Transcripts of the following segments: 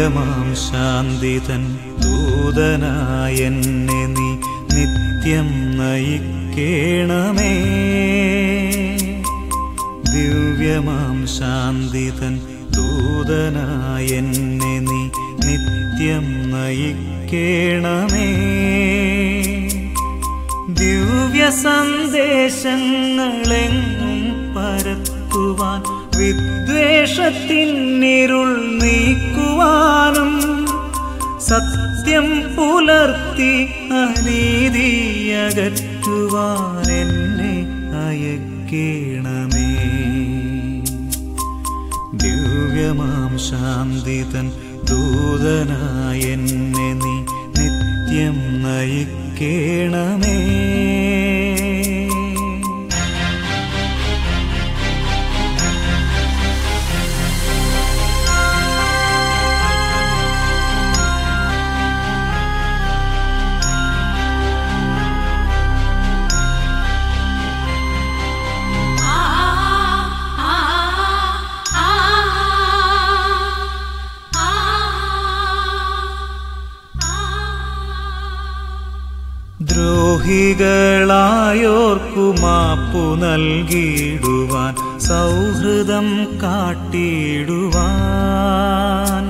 ദിവ്യമാം ശാന്തി തൻ ദൂതനായെന്നെ നീ നിത്യം നയിക്കേണമേ ദിവ്യമാം ശാന്തി തൻ ദൂതനായെന്നെ നീ നിത്യം നയിക്കേണമേ ദിവ്യ സന്ദേശങ്ങളെങ്ങും പരത്തുവാൻ വിദ്വേഷത്തിന്നിരുൾ നീക്കുവാനും സത്യം പുലർത്തി അനീതിയകറ്റുവാൻ എന്നെ അയക്കേണമേ ദിവ്യമാം ശാന്തി തൻ ദൂതനായെന്നെ നീ നിത്യം നയിക്കേണമേ ദ്രോഹികളായോർക്കു മാപ്പു നൽകിയിടുവാൻ സൗഹൃദം കാട്ടിയിടുവാൻ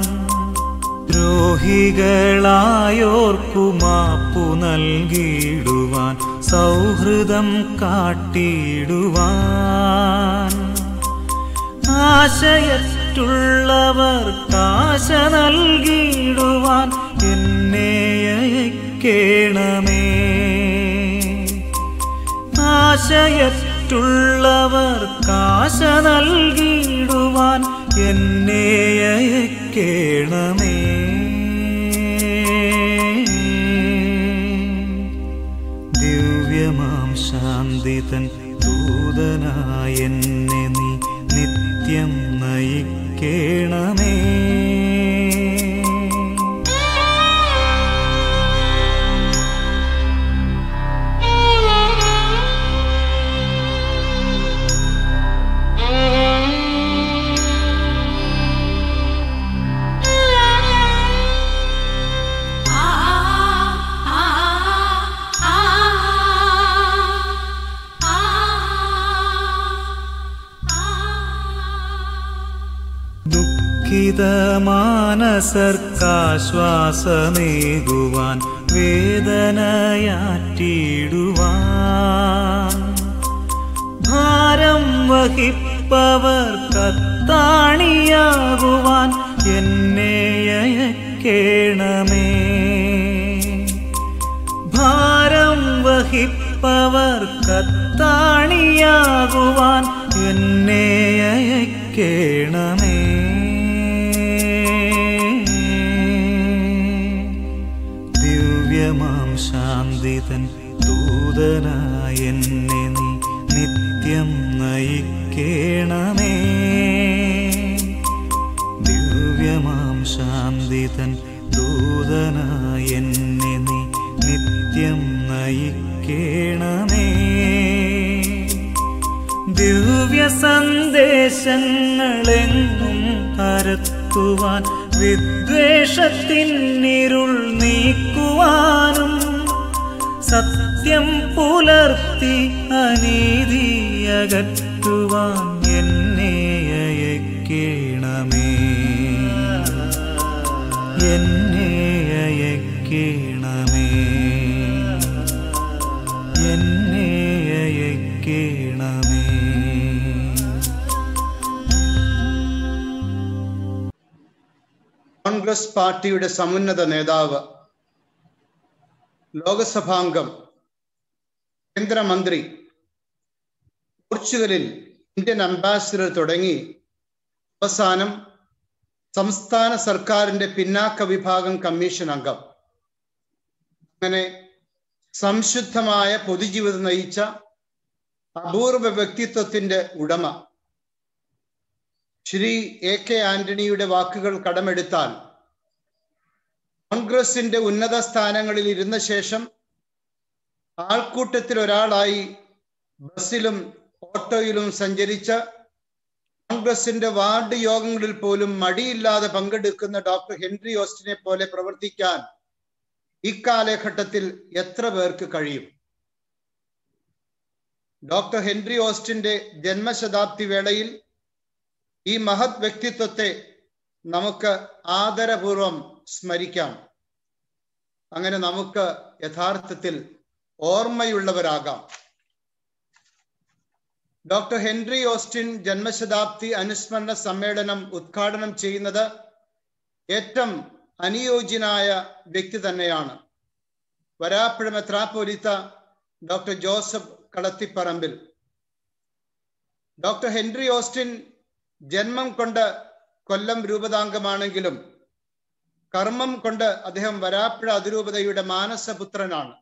ദ്രോഹികളായോർക്കു മാപ്പു നൽകിയിടുവാൻ സൗഹൃദം കാട്ടിയിടുവാൻ ആശയറ്റുള്ളവർക്കാശ നൽകിയിടുവാൻ എന്നെ അയക്കേണമേ ആശയറ്റുള്ളവർക്കാശ നൽകിയിടുവാൻ എന്നെ അയക്കേണമേ ദിവ്യമാം ശാന്തി തൻ ദൂതനായെന്നെ നീ നിത്യം നയിക്കേണമേ ദുഃഖിതമാനസർക്കാശ്വാസമേകുവാൻ വേദനയാറ്റിടുവാൻ ഭാരം വഹിപ്പവർ കത്താണിയാകുവാൻ എന്നെ അയക്കേണമേ ഭാരം വഹിപ്പവർ കത്താണിയാകുവാൻ എന്നെ അയക്കേണമേ ദിവ്യമാം ശാന്തി തൻ ദൂതനായെന്നെ നീ നിത്യം നയിക്കേണമേ ദിവ്യമാം ശാന്തി തൻ ദൂതനായെന്നെ നീ നിത്യം നയിക്കേണമേ ദിവ്യ സന്ദേശങ്ങളെങ്ങും പരത്തുവാൻ വിദ്വേഷത്തിന്നിരുൾ നീക്കുവാനും സത്യം പുലർത്തി അനീതി അകറ്റുവാൻ എന്നെ അയക്കേണമേ എന്നെ അയക്കേണമേ എന്നെ അയക്കേണമേ കോൺഗ്രസ് പാർട്ടിയുടെ സമുന്നത നേതാവ് ലോകസഭാംഗം കേന്ദ്രമന്ത്രി പോർച്ചുഗലിൽ ഇന്ത്യൻ അംബാസിഡർ തുടങ്ങി അവസാനം സംസ്ഥാന സർക്കാരിന്റെ പിന്നാക്ക വിഭാഗം കമ്മീഷൻ അംഗം അങ്ങനെ സംശുദ്ധമായ പൊതുജീവിതം നയിച്ച അപൂർവ വ്യക്തിത്വത്തിന്റെ ഉടമ ശ്രീ എ കെ ആന്റണിയുടെ വാക്കുകൾ കടമെടുത്താൽ കോൺഗ്രസിന്റെ ഉന്നത സ്ഥാനങ്ങളിൽ ഇരുന്ന ശേഷം ആൾക്കൂട്ടത്തിൽ ഒരാളായി ബസ്സിലും ഓട്ടോയിലും സഞ്ചരിച്ച കോൺഗ്രസിന്റെ വാർഡ് യോഗങ്ങളിൽ പോലും മടിയില്ലാതെ പങ്കെടുക്കുന്ന ഡോക്ടർ ഹെൻറി ഓസ്റ്റിനെ പോലെ പ്രവർത്തിക്കാൻ ഇക്കാലഘട്ടത്തിൽ എത്ര പേർക്ക് കഴിയും ഡോക്ടർ ഹെൻറി ഓസ്റ്റിന്റെ ജന്മശതാബ്ദി വേളയിൽ ഈ മഹത് വ്യക്തിത്വത്തെ നമുക്ക് ആദരപൂർവം സ്മരിക്കാം അങ്ങനെ നമുക്ക് യഥാർത്ഥത്തിൽ ഓർമ്മയുള്ളവരാകാം ഡോക്ടർ ഹെൻറി ഓസ്റ്റിൻ ജന്മശതാബ്ദി അനുസ്മരണ സമ്മേളനം ഉദ്ഘാടനം ചെയ്യുന്നത് ഏറ്റവും അനുയോജ്യനായ വ്യക്തി തന്നെയാണ് വരാപ്പുഴ മെത്രാപ്പൊലിത്ത doctor Joseph Kalathiparambil doctor Henry Austin ജന്മം കൊണ്ട് കൊല്ലം രൂപതാംഗമാണെങ്കിലും കർമ്മം കൊണ്ട് അദ്ദേഹം വരാപ്പുഴ അതിരൂപതയുടെ മാനസപുത്രനാണ്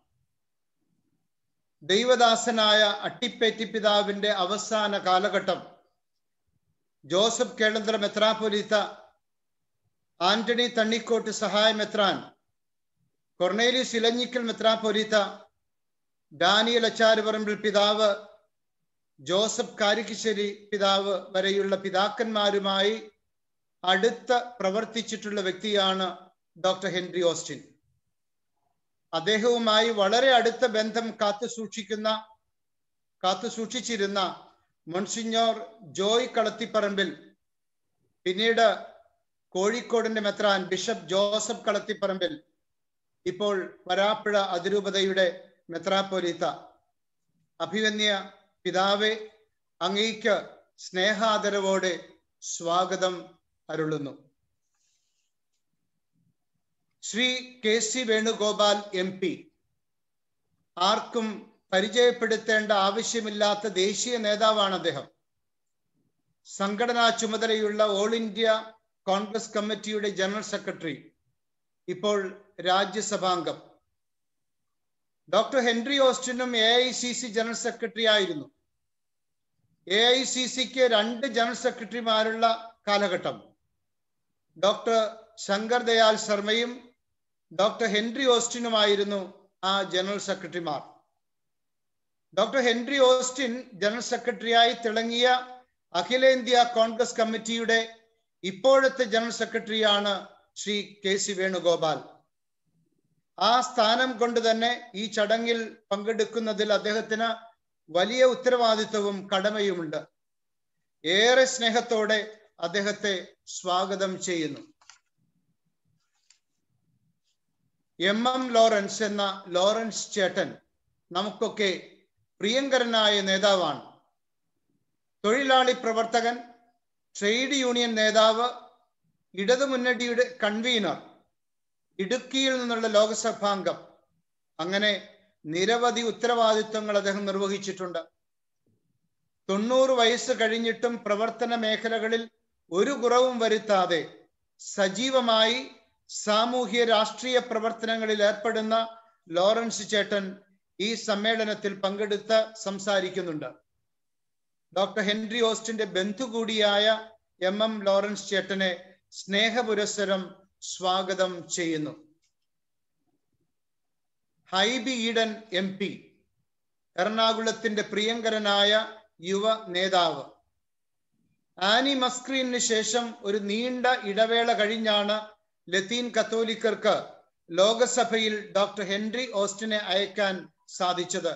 ദൈവദാസനായ അട്ടിപ്പേറ്റി പിതാവിന്റെ അവസാന കാലഘട്ടം ജോസഫ് കേളന്തര മെത്രാപ്പൊലീത്ത ആന്റണി തണ്ണിക്കോട്ട് സഹായ മെത്രാൻ കൊർണേലിയസ് ഇലഞ്ഞിക്കൽ മെത്രാപ്പൊലീത്ത ഡാനിയൽ അച്ചാരുപറമ്പിൽ പിതാവ് ജോസഫ് കാരിക്കിശ്ശേരി പിതാവ് വരെയുള്ള പിതാക്കന്മാരുമായി അടുത്ത് പ്രവർത്തിച്ചിട്ടുള്ള വ്യക്തിയാണ് ഡോക്ടർ ഹെൻറി ഓസ്റ്റിൻ അദ്ദേഹവുമായി വളരെ അടുത്ത ബന്ധം കാത്തു സൂക്ഷിക്കുന്ന കാത്തു സൂക്ഷിച്ചിരുന്ന മൊൺസിഞ്ഞോർ ജോയ് കളത്തിപ്പറമ്പിൽ പിന്നീട് കോഴിക്കോടിന്റെ മെത്രാൻ ബിഷപ്പ് ജോസഫ് കളത്തിപ്പറമ്പിൽ ഇപ്പോൾ വരാപ്പുഴ അതിരൂപതയുടെ മെത്രാപ്പൊലീത്ത അഭിവന്യ പിതാവെ അങ്ങേക്ക് സ്നേഹാദരവോടെ സ്വാഗതം അരുളുന്നു Shri K C Venugopal M P ആർക്കും പരിചയപ്പെടുത്തേണ്ട ആവശ്യമില്ലാത്ത ദേശീയ നേതാവാണ് അദ്ദേഹം സംഘടനാ ചുമതലയുള്ള ഓൾ ഇന്ത്യ കോൺഗ്രസ് കമ്മിറ്റിയുടെ ജനറൽ സെക്രട്ടറി ഇപ്പോൾ രാജ്യസഭാംഗം ഡോക്ടർ ഹെൻറി ഓസ്റ്റിനും A I C C general secretary ആയിരുന്നു എ ഐ സി സിക്ക് രണ്ട് ജനറൽ സെക്രട്ടറിമാരുള്ള കാലഘട്ടം ഡോക്ടർ ശങ്കർ ദയാൽ ശർമ്മയും ഡോക്ടർ ഹെൻറി ഓസ്റ്റിനുമായിരുന്നു ആ ജനറൽ സെക്രട്ടറിമാർ ഡോക്ടർ ഹെൻറി ഓസ്റ്റിൻ ജനറൽ സെക്രട്ടറിയായി തിളങ്ങിയ അഖിലേന്ത്യാ കോൺഗ്രസ് കമ്മിറ്റിയുടെ ഇപ്പോഴത്തെ ജനറൽ സെക്രട്ടറിയാണ് ശ്രീ കെ സി വേണുഗോപാൽ ആ സ്ഥാനം കൊണ്ട് തന്നെ ഈ ചടങ്ങിൽ പങ്കെടുക്കുന്നതിൽ അദ്ദേഹത്തിന് വലിയ ഉത്തരവാദിത്വവും കടമയുമുണ്ട് ഏറെ സ്നേഹത്തോടെ അദ്ദേഹത്തെ സ്വാഗതം ചെയ്യുന്നു എം എം ലോറൻസ് എന്ന ലോറൻസ് ചേട്ടൻ നമുക്കൊക്കെ പ്രിയങ്കരനായ നേതാവാണ് തൊഴിലാളി പ്രവർത്തകൻ ട്രേഡ് യൂണിയൻ നേതാവ് ഇടതുമുന്നണിയുടെ കൺവീനർ ഇടുക്കിയിൽ നിന്നുള്ള ലോകസഭാംഗം അങ്ങനെ നിരവധി ഉത്തരവാദിത്വങ്ങൾ അദ്ദേഹം നിർവഹിച്ചിട്ടുണ്ട് തൊണ്ണൂറ് വയസ്സ് കഴിഞ്ഞിട്ടും പ്രവർത്തന മേഖലകളിൽ ഒരു കുറവും വരുത്താതെ സജീവമായി സാമൂഹ്യ രാഷ്ട്രീയ പ്രവർത്തനങ്ങളിൽ ഏർപ്പെടുന്ന ലോറൻസ് ചേട്ടൻ ഈ സമ്മേളനത്തിൽ പങ്കെടുത്ത് സംസാരിക്കുന്നുണ്ട് ഡോക്ടർ ഹെൻറി ഓസ്റ്റിന്റെ ബന്ധു കൂടിയായ എം എം ലോറൻസ് ചേട്ടനെ സ്നേഹപുരസ്സരം സ്വാഗതം ചെയ്യുന്നു ഹൈബി ഈഡൻ എം പി എറണാകുളത്തിന്റെ പ്രിയങ്കരനായ യുവ നേതാവ് ആനി മസ്ക്രീനു ശേഷം ഒരു നീണ്ട ഇടവേള കഴിഞ്ഞാണ് ലത്തീൻ കത്തോലിക്കർക്ക് ലോകസഭയിൽ ഡോക്ടർ ഹെൻറി ഓസ്റ്റിനെ അയക്കാൻ സാധിച്ചത്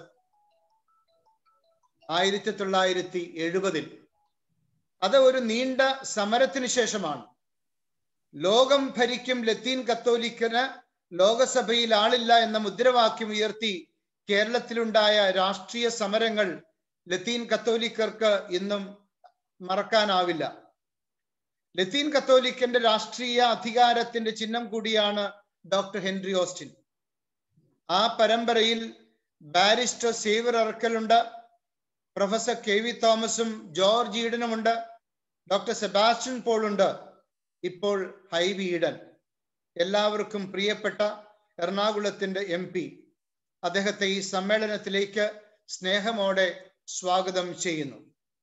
ആയിരത്തി തൊള്ളായിരത്തി എഴുപതിൽ അത് ഒരു നീണ്ട സമരത്തിന് ശേഷമാണ് ലോകം ഭരിക്കും ലത്തീൻ കത്തോലിക്കന് ലോകസഭയിൽ ആളില്ല എന്ന മുദ്രാവാക്യം ഉയർത്തി കേരളത്തിലുണ്ടായ രാഷ്ട്രീയ സമരങ്ങൾ ലത്തീൻ കത്തോലിക്കർക്ക് ഇന്നും മറക്കാനാവില്ല ലത്തീൻ കത്തോലിക്കന്റെ രാഷ്ട്രീയ അധികാരത്തിന്റെ ചിഹ്നം കൂടിയാണ് ഡോക്ടർ ഹെൻറി ഓസ്റ്റിൻ ആ പരമ്പരയിൽ ബാരിസ്റ്റർ സേവർ അറക്കലുണ്ട് പ്രൊഫസർ കെ വി തോമസും ജോർജ് ഈഡനുമുണ്ട് ഡോക്ടർ സെബാസ്റ്റ്യൻ പോൾ ഉണ്ട് ഇപ്പോൾ ഹൈവി ഈഡൻ എല്ലാവർക്കും പ്രിയപ്പെട്ട എറണാകുളത്തിന്റെ എം പി അദ്ദേഹത്തെ ഈ സമ്മേളനത്തിലേക്ക് സ്നേഹമോടെ സ്വാഗതം ചെയ്യുന്നു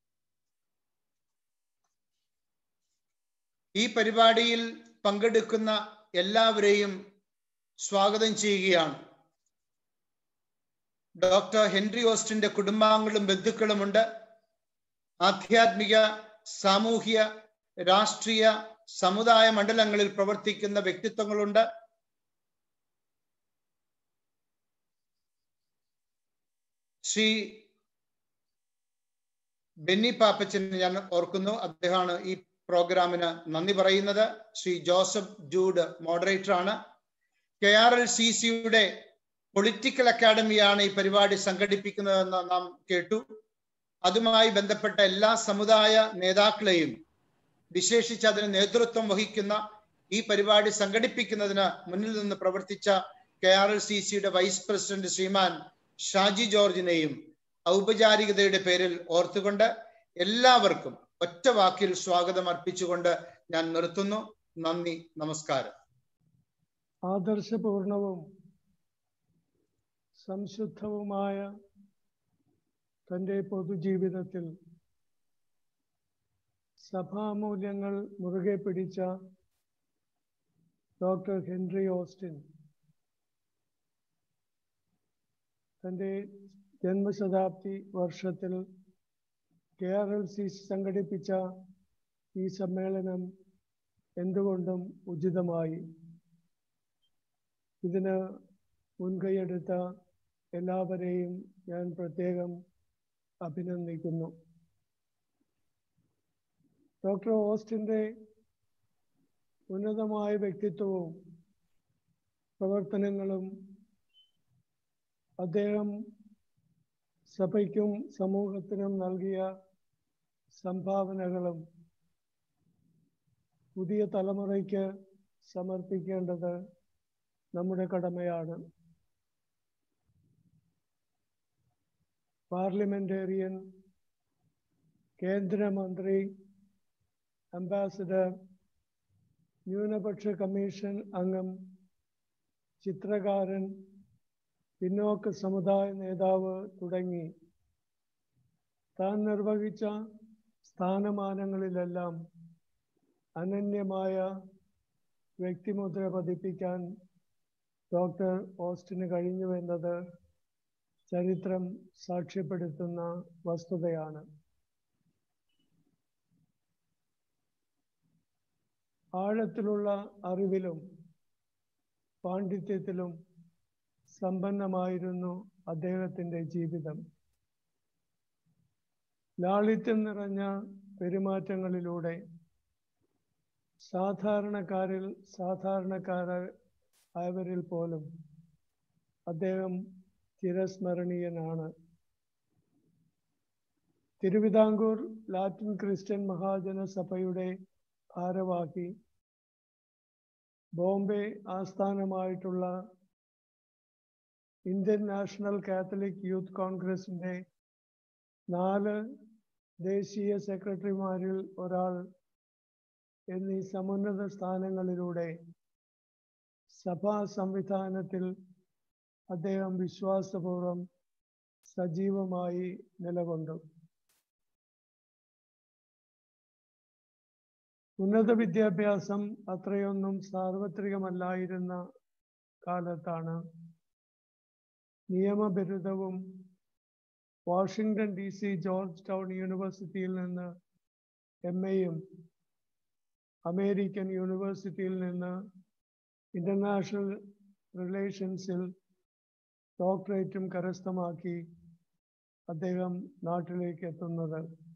ഈ പരിപാടിയിൽ പങ്കെടുക്കുന്ന എല്ലാവരെയും സ്വാഗതം ചെയ്യുകയാണ് ഡോക്ടർ ഹെൻറി ഓസ്റ്റിന്റെ കുടുംബാംഗങ്ങളും ബന്ധുക്കളുമുണ്ട് ആധ്യാത്മിക സാമൂഹ്യ രാഷ്ട്രീയ സമുദായ മണ്ഡലങ്ങളിൽ പ്രവർത്തിക്കുന്ന വ്യക്തിത്വങ്ങളുണ്ട് ശ്രീ ബെന്നി പാപ്പച്ചൻ ഞാൻ ഓർക്കുന്നു അദ്ദേഹമാണ് ഈ പ്രോഗ്രാമിന് നന്ദി പറയുന്നത് ശ്രീ ജോസഫ് ജൂഡ് മോഡറേറ്റർ ആണ് കെ ആർ എൽ സി സിയുടെ പൊളിറ്റിക്കൽ അക്കാഡമിയാണ് ഈ പരിപാടി സംഘടിപ്പിക്കുന്നതെന്ന് നാം കേട്ടു അതുമായി ബന്ധപ്പെട്ട എല്ലാ സമുദായ നേതാക്കളെയും വിശേഷിച്ച് അതിന് നേതൃത്വം വഹിക്കുന്ന ഈ പരിപാടി സംഘടിപ്പിക്കുന്നതിന് മുന്നിൽ നിന്ന് പ്രവർത്തിച്ച കെ ആർ എൽ സി സിയുടെ വൈസ് പ്രസിഡന്റ് ശ്രീമാൻ ഷാജി ജോർജിനെയും ഔപചാരികതയുടെ പേരിൽ ഓർത്തുകൊണ്ട് എല്ലാവർക്കും ഒറ്റ വാക്കിൽ സ്വാഗതം അർപ്പിച്ചുകൊണ്ട് ഞാൻ നിർത്തുന്നു നന്ദി നമസ്കാരം ആദർശപൂർണവും സംശുദ്ധവുമായ തൻ്റെ പൊതുജീവിതത്തിൽ സഭാമൂല്യങ്ങൾ മുറുകെ പിടിച്ച ഡോക്ടർ ഹെൻറി ഓസ്റ്റിൻ തൻ്റെ ജന്മശതാബ്ദി വർഷത്തിൽ കെ ആർ എൽ സി സംഘടിപ്പിച്ച ഈ സമ്മേളനം എന്തുകൊണ്ടും ഉചിതമായി ഇതിന് മുൻകൈയെടുത്ത എല്ലാവരെയും ഞാൻ പ്രത്യേകം അഭിനന്ദിക്കുന്നു ഡോക്ടർ ഓസ്റ്റിൻ്റെ ഉന്നതമായ വ്യക്തിത്വവും പ്രവർത്തനങ്ങളും അദ്ദേഹം സഭയ്ക്കും സമൂഹത്തിനും നൽകിയ സംഭാവനകളും പുതിയ തലമുറയ്ക്ക് സമർപ്പിക്കേണ്ടത് നമ്മുടെ കടമയാണ് പാർലമെന്റേറിയൻ കേന്ദ്രമന്ത്രി അംബാസിഡർ ന്യൂനപക്ഷ കമ്മീഷൻ അംഗം ചിത്രകാരൻ പിന്നോക്ക സമുദായ നേതാവ് തുടങ്ങി താൻ നിർവഹിച്ച സ്ഥാനമാനങ്ങളിലെല്ലാം അനന്യമായ വ്യക്തിമുദ്ര പതിപ്പിക്കാൻ ഡോക്ടർ ഓസ്റ്റിന് കഴിഞ്ഞുവെന്നത് ചരിത്രം സാക്ഷ്യപ്പെടുത്തുന്ന വസ്തുതയാണ് ആഴത്തിലുള്ള അറിവിലും പാണ്ഡിത്യത്തിലും സമ്പന്നമായിരുന്നു അദ്ദേഹത്തിൻ്റെ ജീവിതം ലാളിത്യം നിറഞ്ഞ പെരുമാറ്റങ്ങളിലൂടെ സാധാരണക്കാരിൽ സാധാരണക്കാരായവരിൽ പോലും അദ്ദേഹം ചിരസ്മരണീയനാണ് തിരുവിതാംകൂർ ലാറ്റിൻ ക്രിസ്ത്യൻ മഹാജന സഭയുടെ ഭാരവാഹി ബോംബെ ആസ്ഥാനമായിട്ടുള്ള ഇന്ത്യൻ നാഷണൽ കാത്തലിക് യൂത്ത് കോൺഗ്രസിന്റെ നാല് ദേശീയ സെക്രട്ടറിമാരിൽ ഒരാൾ എന്നീ സമുന്നത സ്ഥാനങ്ങളിലൂടെ സഭാ സംവിധാനത്തിൽ അദ്ദേഹം വിശ്വാസപൂർവം സജീവമായി നിലകൊണ്ടു ഉന്നത വിദ്യാഭ്യാസം അത്രയൊന്നും സാർവത്രികമല്ലായിരുന്ന കാലത്താണ് നിയമബിരുദവും വാഷിംഗ്ടൺ ഡി സി ജോർജ് ടൗൺ യൂണിവേഴ്സിറ്റിയിൽ നിന്ന് എം എയും അമേരിക്കൻ യൂണിവേഴ്സിറ്റിയിൽ നിന്ന് ഇന്റർനാഷണൽ റിലേഷൻസിൽ ഡോക്ടറേറ്റും കരസ്ഥമാക്കി അദ്ദേഹം നാട്ടിലേക്ക് എത്തുന്നത്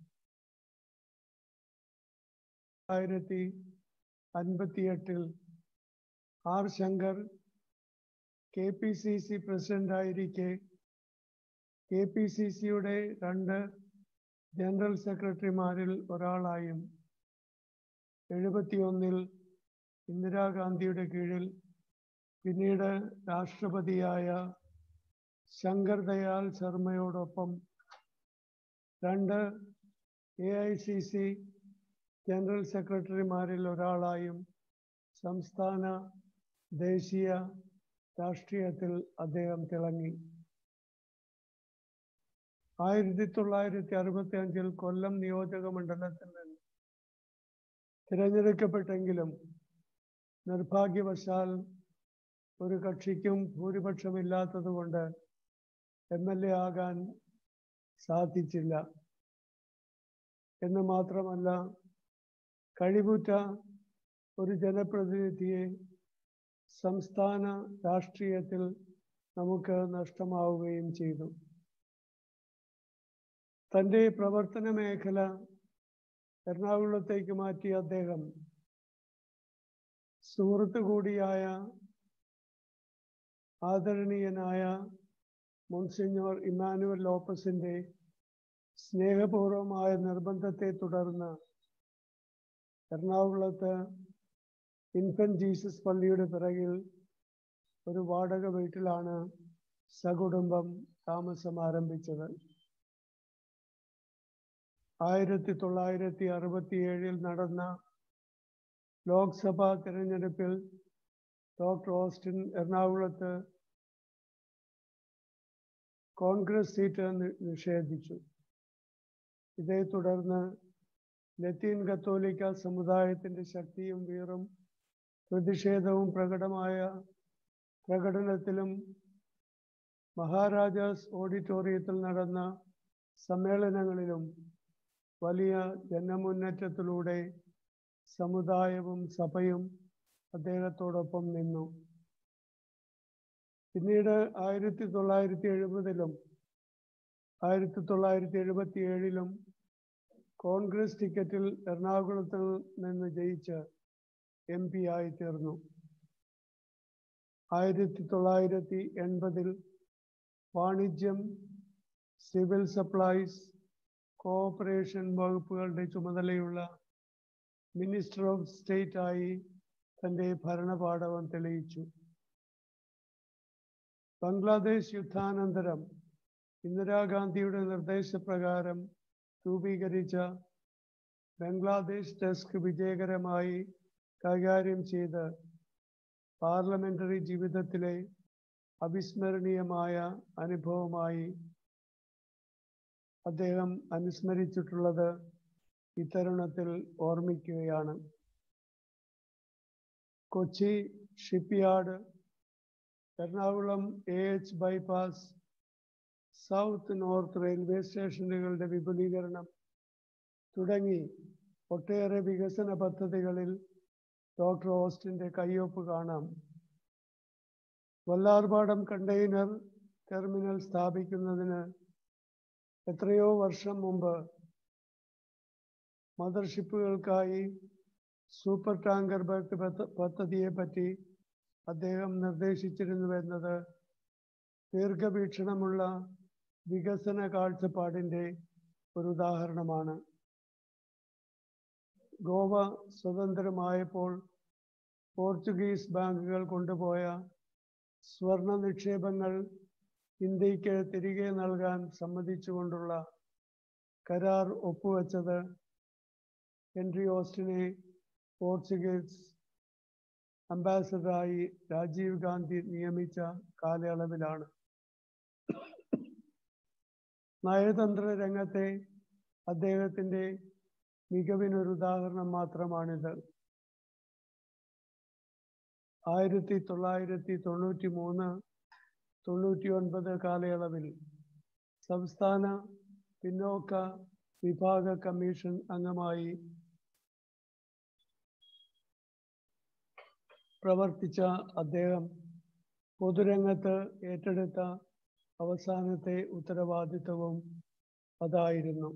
ആയിരത്തി അൻപത്തിയെട്ടിൽ R Shankar K P C C പ്രസിഡന്റായിരിക്കെ കെ പി സി സിയുടെ രണ്ട് ജനറൽ സെക്രട്ടറിമാരിൽ ഒരാളായും എഴുപത്തിയൊന്നിൽ ഇന്ദിരാഗാന്ധിയുടെ കീഴിൽ പിന്നീട് രാഷ്ട്രപതിയായ ശങ്കർ ദയാൽ ശർമ്മയോടൊപ്പം രണ്ട് A I C C general സെക്രട്ടറിമാരിൽ ഒരാളായും സംസ്ഥാന ദേശീയ രാഷ്ട്രീയത്തിൽ അദ്ദേഹം തിളങ്ങി ആയിരത്തി തൊള്ളായിരത്തി അറുപത്തി അഞ്ചിൽ കൊല്ലം നിയോജക മണ്ഡലത്തിൽ നിന്ന് തിരഞ്ഞെടുക്കപ്പെട്ടെങ്കിലും നിർഭാഗ്യവശാൽ ഒരു കക്ഷിക്കും ഭൂരിപക്ഷമില്ലാത്തത് കൊണ്ട് എം എൽ എ ആകാൻ സാധിച്ചില്ല എന്ന് മാത്രമല്ല കഴിവുറ്റ ഒരു ജനപ്രതിനിധിയെ സംസ്ഥാന രാഷ്ട്രീയത്തിൽ നമുക്ക് നഷ്ടമാവുകയും ചെയ്തു തൻ്റെ പ്രവർത്തന മേഖല എറണാകുളത്തേക്ക് മാറ്റിയ അദ്ദേഹം സുഹൃത്ത് കൂടിയായ ആദരണീയനായ മോൺസിഞ്ഞോർ ഇമാനുവൽ ലോപ്പസിന്റെ സ്നേഹപൂർവമായ നിർബന്ധത്തെ തുടർന്ന് എറണാകുളത്ത് ഇൻഫന്റ് ജീസസ് പള്ളിയുടെ പിറകിൽ ഒരു വാടക വീട്ടിലാണ് സകുടുംബം താമസം ആരംഭിച്ചത് ആയിരത്തി തൊള്ളായിരത്തി അറുപത്തിയേഴിൽ നടന്ന ലോക്സഭാ തിരഞ്ഞെടുപ്പിൽ ഡോക്ടർ ഓസ്റ്റിൻ എറണാകുളത്ത് കോൺഗ്രസ് സീറ്റ് നി- നിഷേധിച്ചു ഇതേ തുടർന്ന് ലത്തീൻ കത്തോലിക്ക സമുദായത്തിന്റെ ശക്തിയും വീറും പ്രതിഷേധവും പ്രകടമായ പ്രകടനത്തിലും മഹാരാജാസ് ഓഡിറ്റോറിയത്തിൽ നടന്ന സമ്മേളനങ്ങളിലും വലിയ ജനമുന്നേറ്റത്തിലൂടെ സമുദായവും സഭയും അദ്ദേഹത്തോടൊപ്പം നിന്നു പിന്നീട് ആയിരത്തി തൊള്ളായിരത്തി എഴുപതിലും ആയിരത്തി തൊള്ളായിരത്തി എഴുപത്തി ഏഴിലും കോൺഗ്രസ് ടിക്കറ്റിൽ എറണാകുളത്ത് നിന്ന് ജയിച്ച് എം പി ആയി തീർന്നു ആയിരത്തി തൊള്ളായിരത്തി എൺപതിൽ വാണിജ്യം സിവിൽ സപ്ലൈസ് കോഓപ്പറേഷൻ വകുപ്പുകളുടെ ചുമതലയുള്ള മിനിസ്റ്റർ ഓഫ് സ്റ്റേറ്റ് ആയി തന്റെ ഭരണപാടവം തെളിയിച്ചു ബംഗ്ലാദേശ് യുദ്ധാനന്തരം ഇന്ദിരാഗാന്ധിയുടെ നിർദ്ദേശപ്രകാരം രൂപീകരിച്ച ബംഗ്ലാദേശ് ഡെസ്ക് വിജയകരമായി കൈകാര്യം ചെയ്ത് പാർലമെന്ററി ജീവിതത്തിലെ അവിസ്മരണീയമായ അനുഭവമായി അദ്ദേഹം അനുസ്മരിച്ചിട്ടുള്ളത് ഇത്തരുണത്തിൽ ഓർമ്മിക്കുകയാണ് Kochi shipyard Ernakulam A H bypass south north railway സ്റ്റേഷനുകളുടെ വിപുലീകരണം തുടങ്ങി ഒട്ടേറെ വികസന പദ്ധതികളിൽ ഡോക്ടർ ഓസ്റ്റിന്റെ കയ്യൊപ്പ് കാണാം വല്ലാർപാടം കണ്ടെയ്നർ ടെർമിനൽ സ്ഥാപിക്കുന്നതിന് എത്രയോ വർഷം മുമ്പ് മദർഷിപ്പുകൾക്കായി സൂപ്പർ ടാങ്കർ ബർത്ത് പദ്ധ- പദ്ധതിയെ പറ്റി അദ്ദേഹം നിർദ്ദേശിച്ചിരുന്നുവെന്നത് ദീർഘവീക്ഷണമുള്ള വികസന കാഴ്ചപ്പാടിന്റെ ഒരു ഉദാഹരണമാണ് ഗോവ സ്വതന്ത്രമായപ്പോൾ പോർച്ചുഗീസ് ബാങ്കുകൾ കൊണ്ടുപോയ സ്വർണ നിക്ഷേപങ്ങൾ ഇന്ത്യക്ക് തിരികെ നൽകാൻ സമ്മതിച്ചുകൊണ്ടുള്ള കരാർ ഒപ്പുവെച്ചത് ഹെൻറി ഓസ്റ്റിനെ പോർച്ചുഗീസ് അംബാസഡറായി രാജീവ് ഗാന്ധി നിയമിച്ച കാലയളവിലാണ് നയതന്ത്ര രംഗത്തെ അദ്ദേഹത്തിന്റെ മികവിനൊരു ഉദാഹരണം മാത്രമാണിത് ആയിരത്തി തൊള്ളായിരത്തി തൊണ്ണൂറ്റി മൂന്ന് തൊണ്ണൂറ്റി ഒൻപത് കാലയളവിൽ സംസ്ഥാന പിന്നോക്ക വിഭാഗ കമ്മീഷൻ അംഗമായി പ്രവർത്തിച്ച അദ്ദേഹം പൊതുരംഗത്ത് ഏറ്റെടുത്ത അവസാനത്തെ ഉത്തരവാദിത്വവും അതായിരുന്നു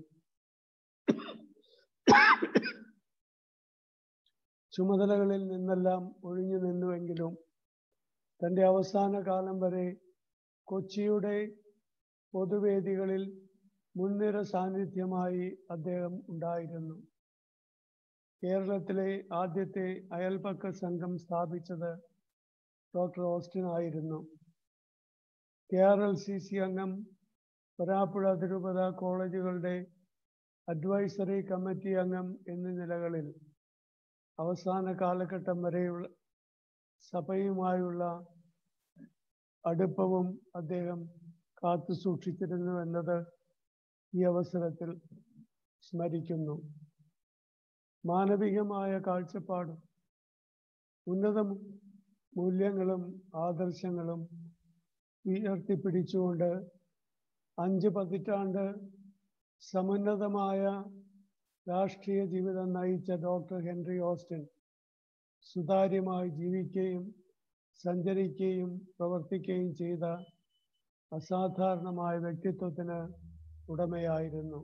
ചുമതലകളിൽ നിന്നെല്ലാം ഒഴിഞ്ഞു നിന്നുവെങ്കിലും തൻ്റെ അവസാന കാലം വരെ കൊച്ചിയുടെ പൊതുവേദികളിൽ മുൻനിര സാന്നിധ്യമായി അദ്ദേഹം ഉണ്ടായിരുന്നു കേരളത്തിലെ ആദ്യത്തെ അയൽപക്ക സംഘം സ്ഥാപിച്ചത് ഡോക്ടർ ഓസ്റ്റിൻ ആയിരുന്നു K R L C C അംഗം വരാപ്പുഴ തിരുപത കോളേജുകളുടെ അഡ്വൈസറി കമ്മിറ്റി അംഗം എന്നീ നിലകളിൽ അവസാന കാലഘട്ടം വരെയുള്ള സഭയുമായുള്ള അടുപ്പവും അദ്ദേഹം കാത്തു സൂക്ഷിച്ചിരുന്നു എന്നത് ഈ അവസരത്തിൽ സ്മരിക്കുന്നു മാനവികമായ കാഴ്ചപ്പാടും ഉന്നത മൂ- മൂല്യങ്ങളും ആദർശങ്ങളും ഉയർത്തിപ്പിടിച്ചുകൊണ്ട് അഞ്ച് പതിറ്റാണ്ട് സമുന്നതമായ രാഷ്ട്രീയ ജീവിതം നയിച്ച ഡോക്ടർ ഹെൻറി ഓസ്റ്റിൻ സുതാര്യമായി ജീവിക്കുകയും സഞ്ചരിക്കുകയും പ്രവർത്തിക്കുകയും ചെയ്ത അസാധാരണമായ വ്യക്തിത്വത്തിന് ഉടമയായിരുന്നു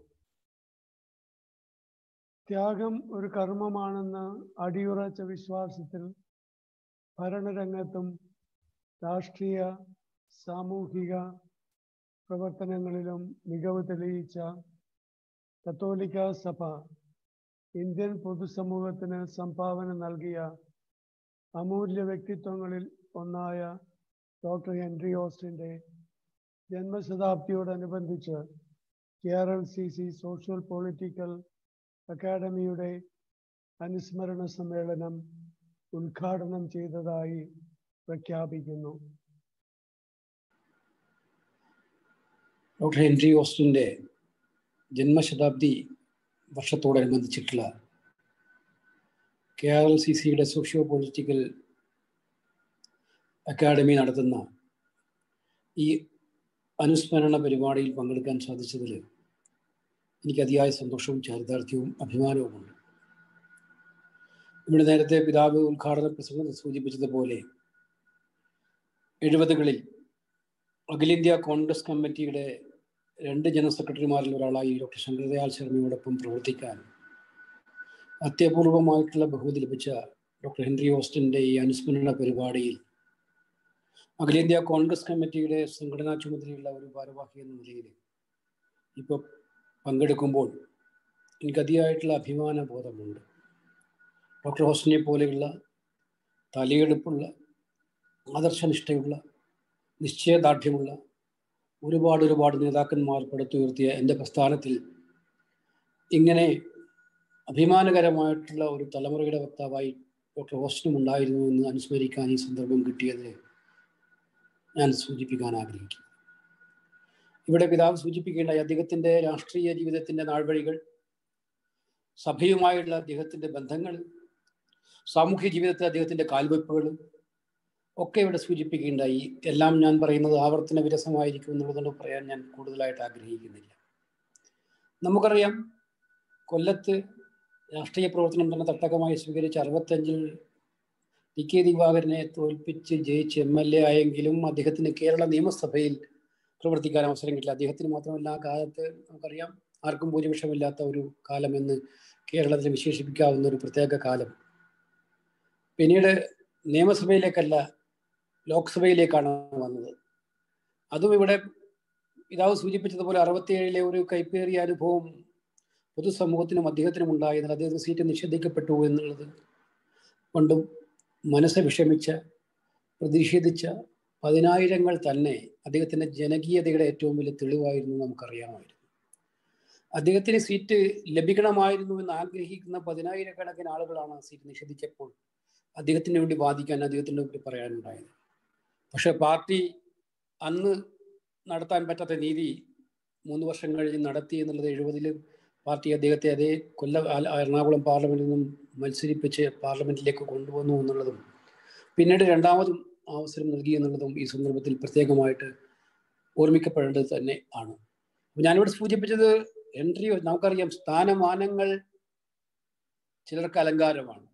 ത്യാഗം ഒരു കർമ്മമാണെന്ന് അടിയുറച്ച വിശ്വാസത്തിൽ ഭരണരംഗത്തും രാഷ്ട്രീയ സാമൂഹിക പ്രവർത്തനങ്ങളിലും മികവ് തെളിയിച്ച കത്തോലിക്ക സഭ ഇന്ത്യൻ പൊതുസമൂഹത്തിന് സംഭാവന നൽകിയ അമൂല്യ വ്യക്തിത്വങ്ങളിൽ ഒന്നായ ഡോക്ടർ ഹെൻറി ഓസ്റ്റിൻ്റെ ജന്മശതാബ്ദിയോടനുബന്ധിച്ച് K R L C C social political അക്കാഡമിയുടെ അനുസ്മരണ സമ്മേളനം ഉദ്ഘാടനം ചെയ്തതായി പ്രഖ്യാപിക്കുന്നു ഡോക്ടർ ഹെൻറി ഓസ്റ്റിൻ്റെ ജന്മശതാബ്ദി വർഷത്തോടനുബന്ധിച്ചിട്ടുള്ള കെ ആർ എൽ സി സിയുടെ സോഷ്യോ പൊളിറ്റിക്കൽ അക്കാഡമി നടത്തുന്ന ഈ അനുസ്മരണ പരിപാടിയിൽ പങ്കെടുക്കാൻ സാധിച്ചതിൽ എനിക്ക് അതിയായ സന്തോഷവും ചാരിതാർത്ഥ്യവും അഭിമാനവുമുണ്ട് ഇവിടെ നേരത്തെ പിതാവ് ഉദ്ഘാടന പ്രസംഗത്തിൽ സൂചിപ്പിച്ചതുപോലെ എഴുപതുകളിൽ അഖിലേന്ത്യാ കോൺഗ്രസ് കമ്മിറ്റിയുടെ രണ്ട് ജനറൽ സെക്രട്ടറിമാരിൽ ഒരാളായി ഡോക്ടർ ശങ്കർദയാൽ ശർമ്മയോടൊപ്പം പ്രവർത്തിക്കാൻ അത്യപൂർവമായിട്ടുള്ള ബഹുമതി ലഭിച്ച ഡോക്ടർ ഹെൻറി ഓസ്റ്റിൻ്റെ ഈ അനുസ്മരണ പരിപാടിയിൽ അഖിലേന്ത്യാ കോൺഗ്രസ് കമ്മിറ്റിയുടെ സംഘടനാ ചുമതലയുള്ള ഒരു ഭാരവാഹി എന്ന നിലയിൽ ഇപ്പോൾ പങ്കെടുക്കുമ്പോൾ എനിക്ക് അതിയായിട്ടുള്ള അഭിമാന ബോധമുണ്ട് ഡോക്ടർ ഹോസ്റ്റിനെ പോലെയുള്ള തലയെടുപ്പുള്ള ആദർശനിഷ്ഠയുള്ള നിശ്ചയദാർഢ്യമുള്ള ഒരുപാട് ഒരുപാട് നേതാക്കന്മാർ പടുത്തുയർത്തിയ എൻ്റെ പ്രസ്ഥാനത്തിൽ ഇങ്ങനെ അഭിമാനകരമായിട്ടുള്ള ഒരു തലമുറയുടെ വക്താവായി ഡോക്ടർ ഹോസ്റ്റിനും ഉണ്ടായിരുന്നു എന്ന് അനുസ്മരിക്കാൻ ഈ സന്ദർഭം കിട്ടിയത് ഞാൻ സൂചിപ്പിക്കാൻ ആഗ്രഹിക്കുന്നു ഇവിടെ പിതാവ് സൂചിപ്പിക്കേണ്ട അദ്ദേഹത്തിൻ്റെ രാഷ്ട്രീയ ജീവിതത്തിൻ്റെ നാൾവഴികൾ സഭയുമായുള്ള അദ്ദേഹത്തിൻ്റെ ബന്ധങ്ങൾ സാമൂഹ്യ ജീവിതത്തിൽ അദ്ദേഹത്തിൻ്റെ കാൽവെപ്പുകൾ ഒക്കെ ഇവിടെ സൂചിപ്പിക്കുകയുണ്ടായി എല്ലാം ഞാൻ പറയുന്നത് ആവർത്തന വിരസമായിരിക്കും എന്നുള്ളതുകൊണ്ട് പറയാൻ ഞാൻ കൂടുതലായിട്ട് ആഗ്രഹിക്കുന്നില്ല നമുക്കറിയാം കൊല്ലത്ത് രാഷ്ട്രീയ പ്രവർത്തനം തന്നെ തട്ടകമായി സ്വീകരിച്ച് അറുപത്തഞ്ചിൽ ടി കെ ദിവാകരനെ തോൽപ്പിച്ച് ജയിച്ച് എം എൽ എ ആയെങ്കിലും അദ്ദേഹത്തിന് കേരള നിയമസഭയിൽ പ്രവർത്തിക്കാൻ അവസരം കിട്ടില്ല അദ്ദേഹത്തിന് മാത്രമല്ല ആ കാലത്ത് നമുക്കറിയാം ആർക്കും ഭൂരിപക്ഷമില്ലാത്ത ഒരു കാലമെന്ന് കേരളത്തിൽ വിശേഷിപ്പിക്കാവുന്ന ഒരു പ്രത്യേക കാലം പിന്നീട് നിയമസഭയിലേക്കല്ല ലോക്സഭയിലേക്കാണ് വന്നത് അതും ഇവിടെ പിതാവ് സൂചിപ്പിച്ചതുപോലെ അറുപത്തിയേഴിലെ ഒരു കൈപ്പേറിയ അനുഭവം പൊതുസമൂഹത്തിനും അദ്ദേഹത്തിനും ഉണ്ടായതിനാൽ അദ്ദേഹത്തിന് സീറ്റ് നിഷേധിക്കപ്പെട്ടു എന്നുള്ളത് കൊണ്ടും മനസ്സ് വിഷമിച്ച പ്രതിഷേധിച്ച പതിനായിരങ്ങൾ തന്നെ അദ്ദേഹത്തിൻ്റെ ജനകീയതയുടെ ഏറ്റവും വലിയ തെളിവായിരുന്നു നമുക്കറിയാമായിരുന്നു അദ്ദേഹത്തിന് സീറ്റ് ലഭിക്കണമായിരുന്നു എന്ന് ആഗ്രഹിക്കുന്ന പതിനായിരക്കണക്കിന് ആളുകളാണ് സീറ്റ് നിഷേധിച്ചപ്പോൾ അദ്ദേഹത്തിന് വേണ്ടി വാദിക്കാൻ അദ്ദേഹത്തിൻ്റെ വേണ്ടി പറയാനുണ്ടായത് പക്ഷെ പാർട്ടി അന്ന് നടത്താൻ പറ്റാത്ത നീതി മൂന്ന് വർഷം കഴിഞ്ഞ് നടത്തി എന്നുള്ളത് എഴുപതിൽ പാർട്ടി അദ്ദേഹത്തെ അതേ കൊല്ല എറണാകുളം പാർലമെന്റിൽ നിന്നും മത്സരിപ്പിച്ച് പാർലമെന്റിലേക്ക് കൊണ്ടുവന്നു എന്നുള്ളതും പിന്നീട് രണ്ടാമതും അവസരം നൽകി എന്നുള്ളതും ഈ സന്ദർഭത്തിൽ പ്രത്യേകമായിട്ട് ഓർമ്മിക്കപ്പെടേണ്ടത് തന്നെ ആണ് ഞാനിവിടെ സൂചിപ്പിച്ചത് എൻട്രി നമുക്കറിയാം സ്ഥാനമാനങ്ങൾ ചിലർക്ക് അലങ്കാരമാണ്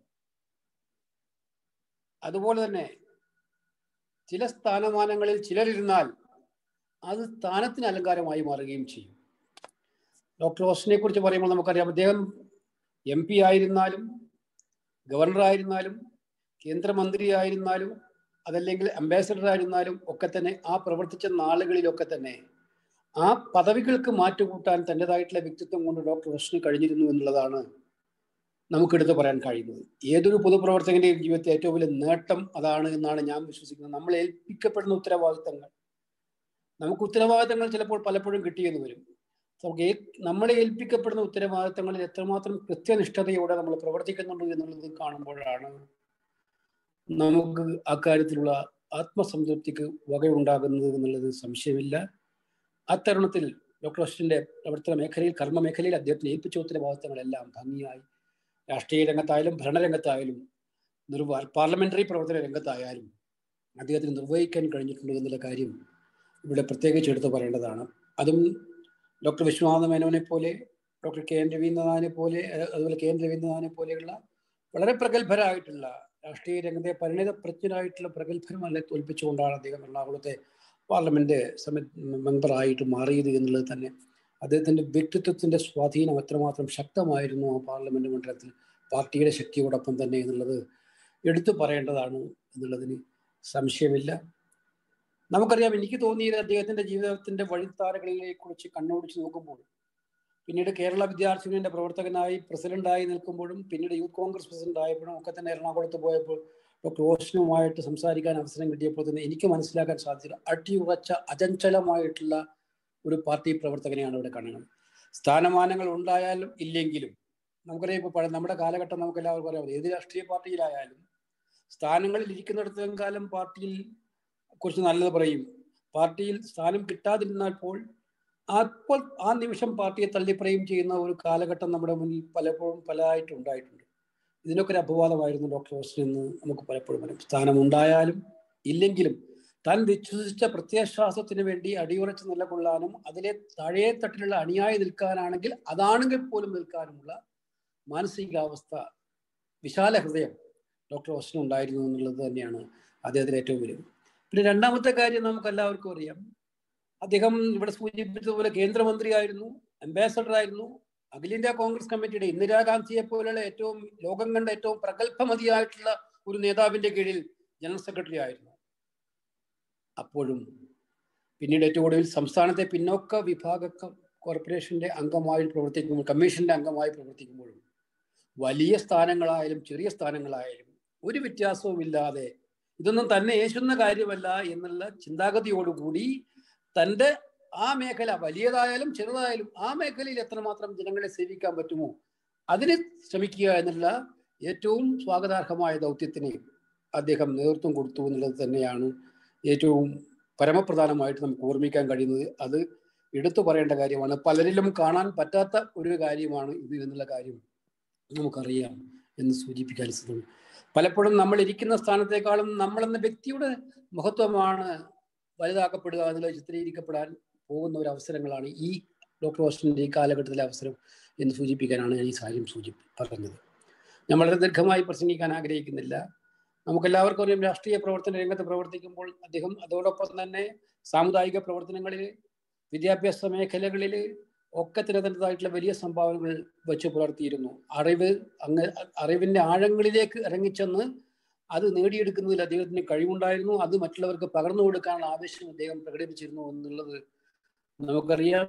അതുപോലെ തന്നെ ചില സ്ഥാനമാനങ്ങളിൽ ചിലരിരുന്നാൽ അത് സ്ഥാനത്തിന് അലങ്കാരമായി മാറുകയും ചെയ്യും ഡോക്ടർ ഹോസ്റ്റിനെ കുറിച്ച് പറയുമ്പോൾ നമുക്കറിയാം അദ്ദേഹം എം പി ആയിരുന്നാലും ഗവർണർ ആയിരുന്നാലും കേന്ദ്രമന്ത്രി ആയിരുന്നാലും അതല്ലെങ്കിൽ അംബാസഡർ ആയിരുന്നാലും ഒക്കെ തന്നെ ആ പ്രവർത്തിച്ച നാളുകളിലൊക്കെ തന്നെ ആ പദവികൾക്ക് മാറ്റുകൂട്ടാൻ തൻ്റെതായിട്ടുള്ള വ്യക്തിത്വം കൊണ്ട് ഡോക്ടർ ഹോസ്റ്റിന് കഴിഞ്ഞിരുന്നു എന്നുള്ളതാണ് നമുക്കെടുത്ത് പറയാൻ കഴിയുന്നത് ഏതൊരു പൊതുപ്രവർത്തകന്റെയും ജീവിതത്തിൽ ഏറ്റവും വലിയ നേട്ടം അതാണ് എന്നാണ് ഞാൻ വിശ്വസിക്കുന്നത് നമ്മൾ ഏൽപ്പിക്കപ്പെടുന്ന ഉത്തരവാദിത്തങ്ങൾ നമുക്ക് ഉത്തരവാദിത്തങ്ങൾ ചിലപ്പോൾ പലപ്പോഴും കിട്ടിയെന്ന് വരും നമുക്ക് നമ്മളെ ഏൽപ്പിക്കപ്പെടുന്ന ഉത്തരവാദിത്തങ്ങളിൽ എത്രമാത്രം കൃത്യനിഷ്ഠതയോടെ നമ്മൾ പ്രവർത്തിക്കുന്നുണ്ട് എന്നുള്ളത് കാണുമ്പോഴാണ് നമുക്ക് അക്കാര്യത്തിലുള്ള ആത്മസംതൃപ്തിക്ക് വകയുണ്ടാകുന്നത് എന്നുള്ളത് സംശയമില്ല അത്തരുണത്തിൽ ഡോക്ടർ അശ്വിന്റെ പ്രവർത്തന മേഖലയിൽ കർമ്മ മേഖലയിൽ അദ്ദേഹത്തിന് ഏൽപ്പിച്ച ഉത്തരവാദിത്തങ്ങളെല്ലാം ഭംഗിയായി രാഷ്ട്രീയ രംഗത്തായാലും ഭരണരംഗത്തായാലും നിർവ പാർലമെന്ററി പ്രവർത്തന രംഗത്തായാലും അദ്ദേഹത്തിന് നിർവഹിക്കാൻ കഴിഞ്ഞിട്ടുണ്ട് എന്നുള്ള കാര്യം ഇവിടെ പ്രത്യേകിച്ച് എടുത്തു പറയേണ്ടതാണ് അതും ഡോക്ടർ വിശ്വനാഥ മേനോനെ പോലെ ഡോക്ടർ കെ എൻ രവീന്ദ്രനാഥിനെ പോലെ അഹ് അതുപോലെ കെ എൻ രവീന്ദ്രനാഥിനെ പോലെയുള്ള വളരെ പ്രഗത്ഭരായിട്ടുള്ള രാഷ്ട്രീയ രംഗത്തെ പരിണിത പ്രജ്ഞരായിട്ടുള്ള പ്രഗത്ഭരുമല്ലെ തോൽപ്പിച്ചുകൊണ്ടാണ് അദ്ദേഹം എറണാകുളത്തെ പാർലമെന്റ് സമ മെമ്പറായിട്ട് മാറിയത് എന്നുള്ളത് തന്നെ അദ്ദേഹത്തിന്റെ വ്യക്തിത്വത്തിന്റെ സ്വാധീനം എത്രമാത്രം ശക്തമായിരുന്നു ആ പാർലമെന്റ് മണ്ഡലത്തിൽ പാർട്ടിയുടെ ശക്തിയോടൊപ്പം തന്നെ എന്നുള്ളത് എടുത്തു പറയേണ്ടതാണ് എന്നുള്ളതിന് സംശയമില്ല നമുക്കറിയാം എനിക്ക് തോന്നിയത് അദ്ദേഹത്തിന്റെ ജീവിതത്തിന്റെ വഴിത്താരകളിലെ കുറിച്ച് കണ്ണോടിച്ച് നോക്കുമ്പോൾ പിന്നീട് കേരള വിദ്യാർത്ഥി യൂണിയന്റെ പ്രവർത്തകനായി പ്രസിഡന്റായി നിൽക്കുമ്പോഴും പിന്നീട് യൂത്ത് കോൺഗ്രസ് പ്രസിഡന്റ് ആയപ്പോഴും ഒക്കെ തന്നെ എറണാകുളത്ത് പോയപ്പോൾ ഡോക്ടർ ഓഷനുമായിട്ട് സംസാരിക്കാൻ അവസരം കിട്ടിയപ്പോൾ തന്നെ എനിക്ക് മനസ്സിലാക്കാൻ സാധിച്ചത് അടിയുറച്ച അചഞ്ചലമായിട്ടുള്ള ഒരു പാർട്ടി പ്രവർത്തകനെയാണ് ഇവിടെ കാണുന്നത് സ്ഥാനമാനങ്ങൾ ഉണ്ടായാലും ഇല്ലെങ്കിലും നമുക്കറിയാം ഇപ്പോൾ പഴ- നമ്മുടെ കാലഘട്ടം നമുക്ക് എല്ലാവർക്കും അറിയാം ഏത് രാഷ്ട്രീയ പാർട്ടിയിലായാലും സ്ഥാനങ്ങളിൽ ഇരിക്കുന്നിടത്തോളം കാലം പാർട്ടിയിൽ കുറിച്ച് നല്ലത് പറയും പാർട്ടിയിൽ സ്ഥാനം കിട്ടാതിരുന്നാൽ പോൽ അപ്പോൾ ആ നിമിഷം പാർട്ടിയെ തള്ളിപ്പറയും ചെയ്യുന്ന ഒരു കാലഘട്ടം നമ്മുടെ മുന്നിൽ പലപ്പോഴും പലതായിട്ട് ഉണ്ടായിട്ടുണ്ട് ഇതിനൊക്കെ ഒരു അപവാദമായിരുന്നു ഡോക്ടർ ഓസ്റ്റിൻ എന്ന് നമുക്ക് പലപ്പോഴും പറയാം സ്ഥാനം ഉണ്ടായാലും ഇല്ലെങ്കിലും താൻ വിശ്വസിച്ച പ്രത്യയശാസ്ത്രത്തിന് വേണ്ടി അടിയുറച്ച് നിലകൊള്ളാനും അതിലെ താഴെ തട്ടിലുള്ള അണിയായി നിൽക്കാനാണെങ്കിൽ അതാണെങ്കിൽ പോലും നിൽക്കാനുമുള്ള മാനസികാവസ്ഥ വിശാല ഹൃദയം ഡോക്ടർ ഓസ്റ്റിന് ഉണ്ടായിരുന്നു എന്നുള്ളത് തന്നെയാണ് അദ്ദേഹത്തിന് ഏറ്റവും വലുത് പിന്നെ രണ്ടാമത്തെ കാര്യം നമുക്ക് എല്ലാവർക്കും അറിയാം അദ്ദേഹം ഇവിടെ സൂചിപ്പിച്ചതുപോലെ കേന്ദ്രമന്ത്രിയായിരുന്നു അംബാസഡർ ആയിരുന്നു അഖിലേന്ത്യാ കോൺഗ്രസ് കമ്മിറ്റിയുടെ ഇന്ദിരാഗാന്ധിയെ പോലെയുള്ള ഏറ്റവും ലോകം കണ്ട ഏറ്റവും പ്രഗത്ഭമതിയായിട്ടുള്ള ഒരു നേതാവിന്റെ കീഴിൽ ജനറൽ സെക്രട്ടറി ആയിരുന്നു അപ്പോഴും പിന്നീട് ഏറ്റവും ഒടുവിൽ സംസ്ഥാനത്തെ പിന്നോക്ക വിഭാഗ ക- കോർപ്പറേഷന്റെ അംഗമായി പ്രവർത്തിക്കുമ്പോൾ കമ്മീഷന്റെ അംഗമായി പ്രവർത്തിക്കുമ്പോഴും വലിയ സ്ഥാനങ്ങളായാലും ചെറിയ സ്ഥാനങ്ങളായാലും ഒരു വ്യത്യാസവുമില്ലാതെ ഇതൊന്നും തന്നെ യേശുന്ന കാര്യമല്ല എന്നുള്ള ചിന്താഗതിയോടുകൂടി തൻ്റെ ആ മേഖല വലിയതായാലും ചെറുതായാലും ആ മേഖലയിൽ എത്രമാത്രം ജനങ്ങളെ സേവിക്കാൻ പറ്റുമോ അതിന് ശ്രമിക്കുക എന്നുള്ള ഏറ്റവും സ്വാഗതാർഹമായ ദൗത്യത്തിന് അദ്ദേഹം നേതൃത്വം കൊടുത്തു എന്നുള്ളത് തന്നെയാണ് ഏറ്റവും പരമപ്രധാനമായിട്ട് നമുക്ക് ഓർമ്മിക്കാൻ കഴിയുന്നത് അത് എടുത്തു പറയേണ്ട കാര്യമാണ് പലരിലും കാണാൻ പറ്റാത്ത ഒരു കാര്യമാണ് ഇത് എന്നുള്ള കാര്യം നമുക്കറിയാം എന്ന് സൂചിപ്പിക്കാൻ സാധിക്കും പലപ്പോഴും നമ്മൾ ഇരിക്കുന്ന സ്ഥാനത്തെക്കാളും നമ്മളെന്ന വ്യക്തിയുടെ മഹത്വമാണ് വലുതാക്കപ്പെടുക എന്നുള്ളത് ചിത്രീകരിക്കപ്പെടാൻ പോകുന്ന ഒരു അവസരങ്ങളാണ് ഈ ഡോക്ടർ ഓസ്റ്റിൻ്റെ ഈ കാലഘട്ടത്തിലെ അവസരം എന്ന് സൂചിപ്പിക്കാനാണ് ഞാൻ ഈ കാര്യം സൂചി പറഞ്ഞത് ഞാൻ വളരെ ദീർഘമായി പ്രസംഗിക്കാൻ ആഗ്രഹിക്കുന്നില്ല നമുക്കെല്ലാവർക്കും അറിയാം രാഷ്ട്രീയ പ്രവർത്തന രംഗത്ത് പ്രവർത്തിക്കുമ്പോൾ അദ്ദേഹം അതോടൊപ്പം തന്നെ സാമുദായിക പ്രവർത്തനങ്ങളിൽ വിദ്യാഭ്യാസ മേഖലകളിൽ ഒക്കെ തരത്തിൻ്റെതായിട്ടുള്ള വലിയ സംഭാവനകൾ വെച്ച് പുലർത്തിയിരുന്നു അറിവ് അങ്ങ് അറിവിന്റെ ആഴങ്ങളിലേക്ക് ഇറങ്ങിച്ചെന്ന് അത് നേടിയെടുക്കുന്നതിൽ അദ്ദേഹത്തിന് കഴിവുണ്ടായിരുന്നു അത് മറ്റുള്ളവർക്ക് പകർന്നു കൊടുക്കാനുള്ള ആവശ്യം അദ്ദേഹം പ്രകടിപ്പിച്ചിരുന്നു എന്നുള്ളത് നമുക്കറിയാം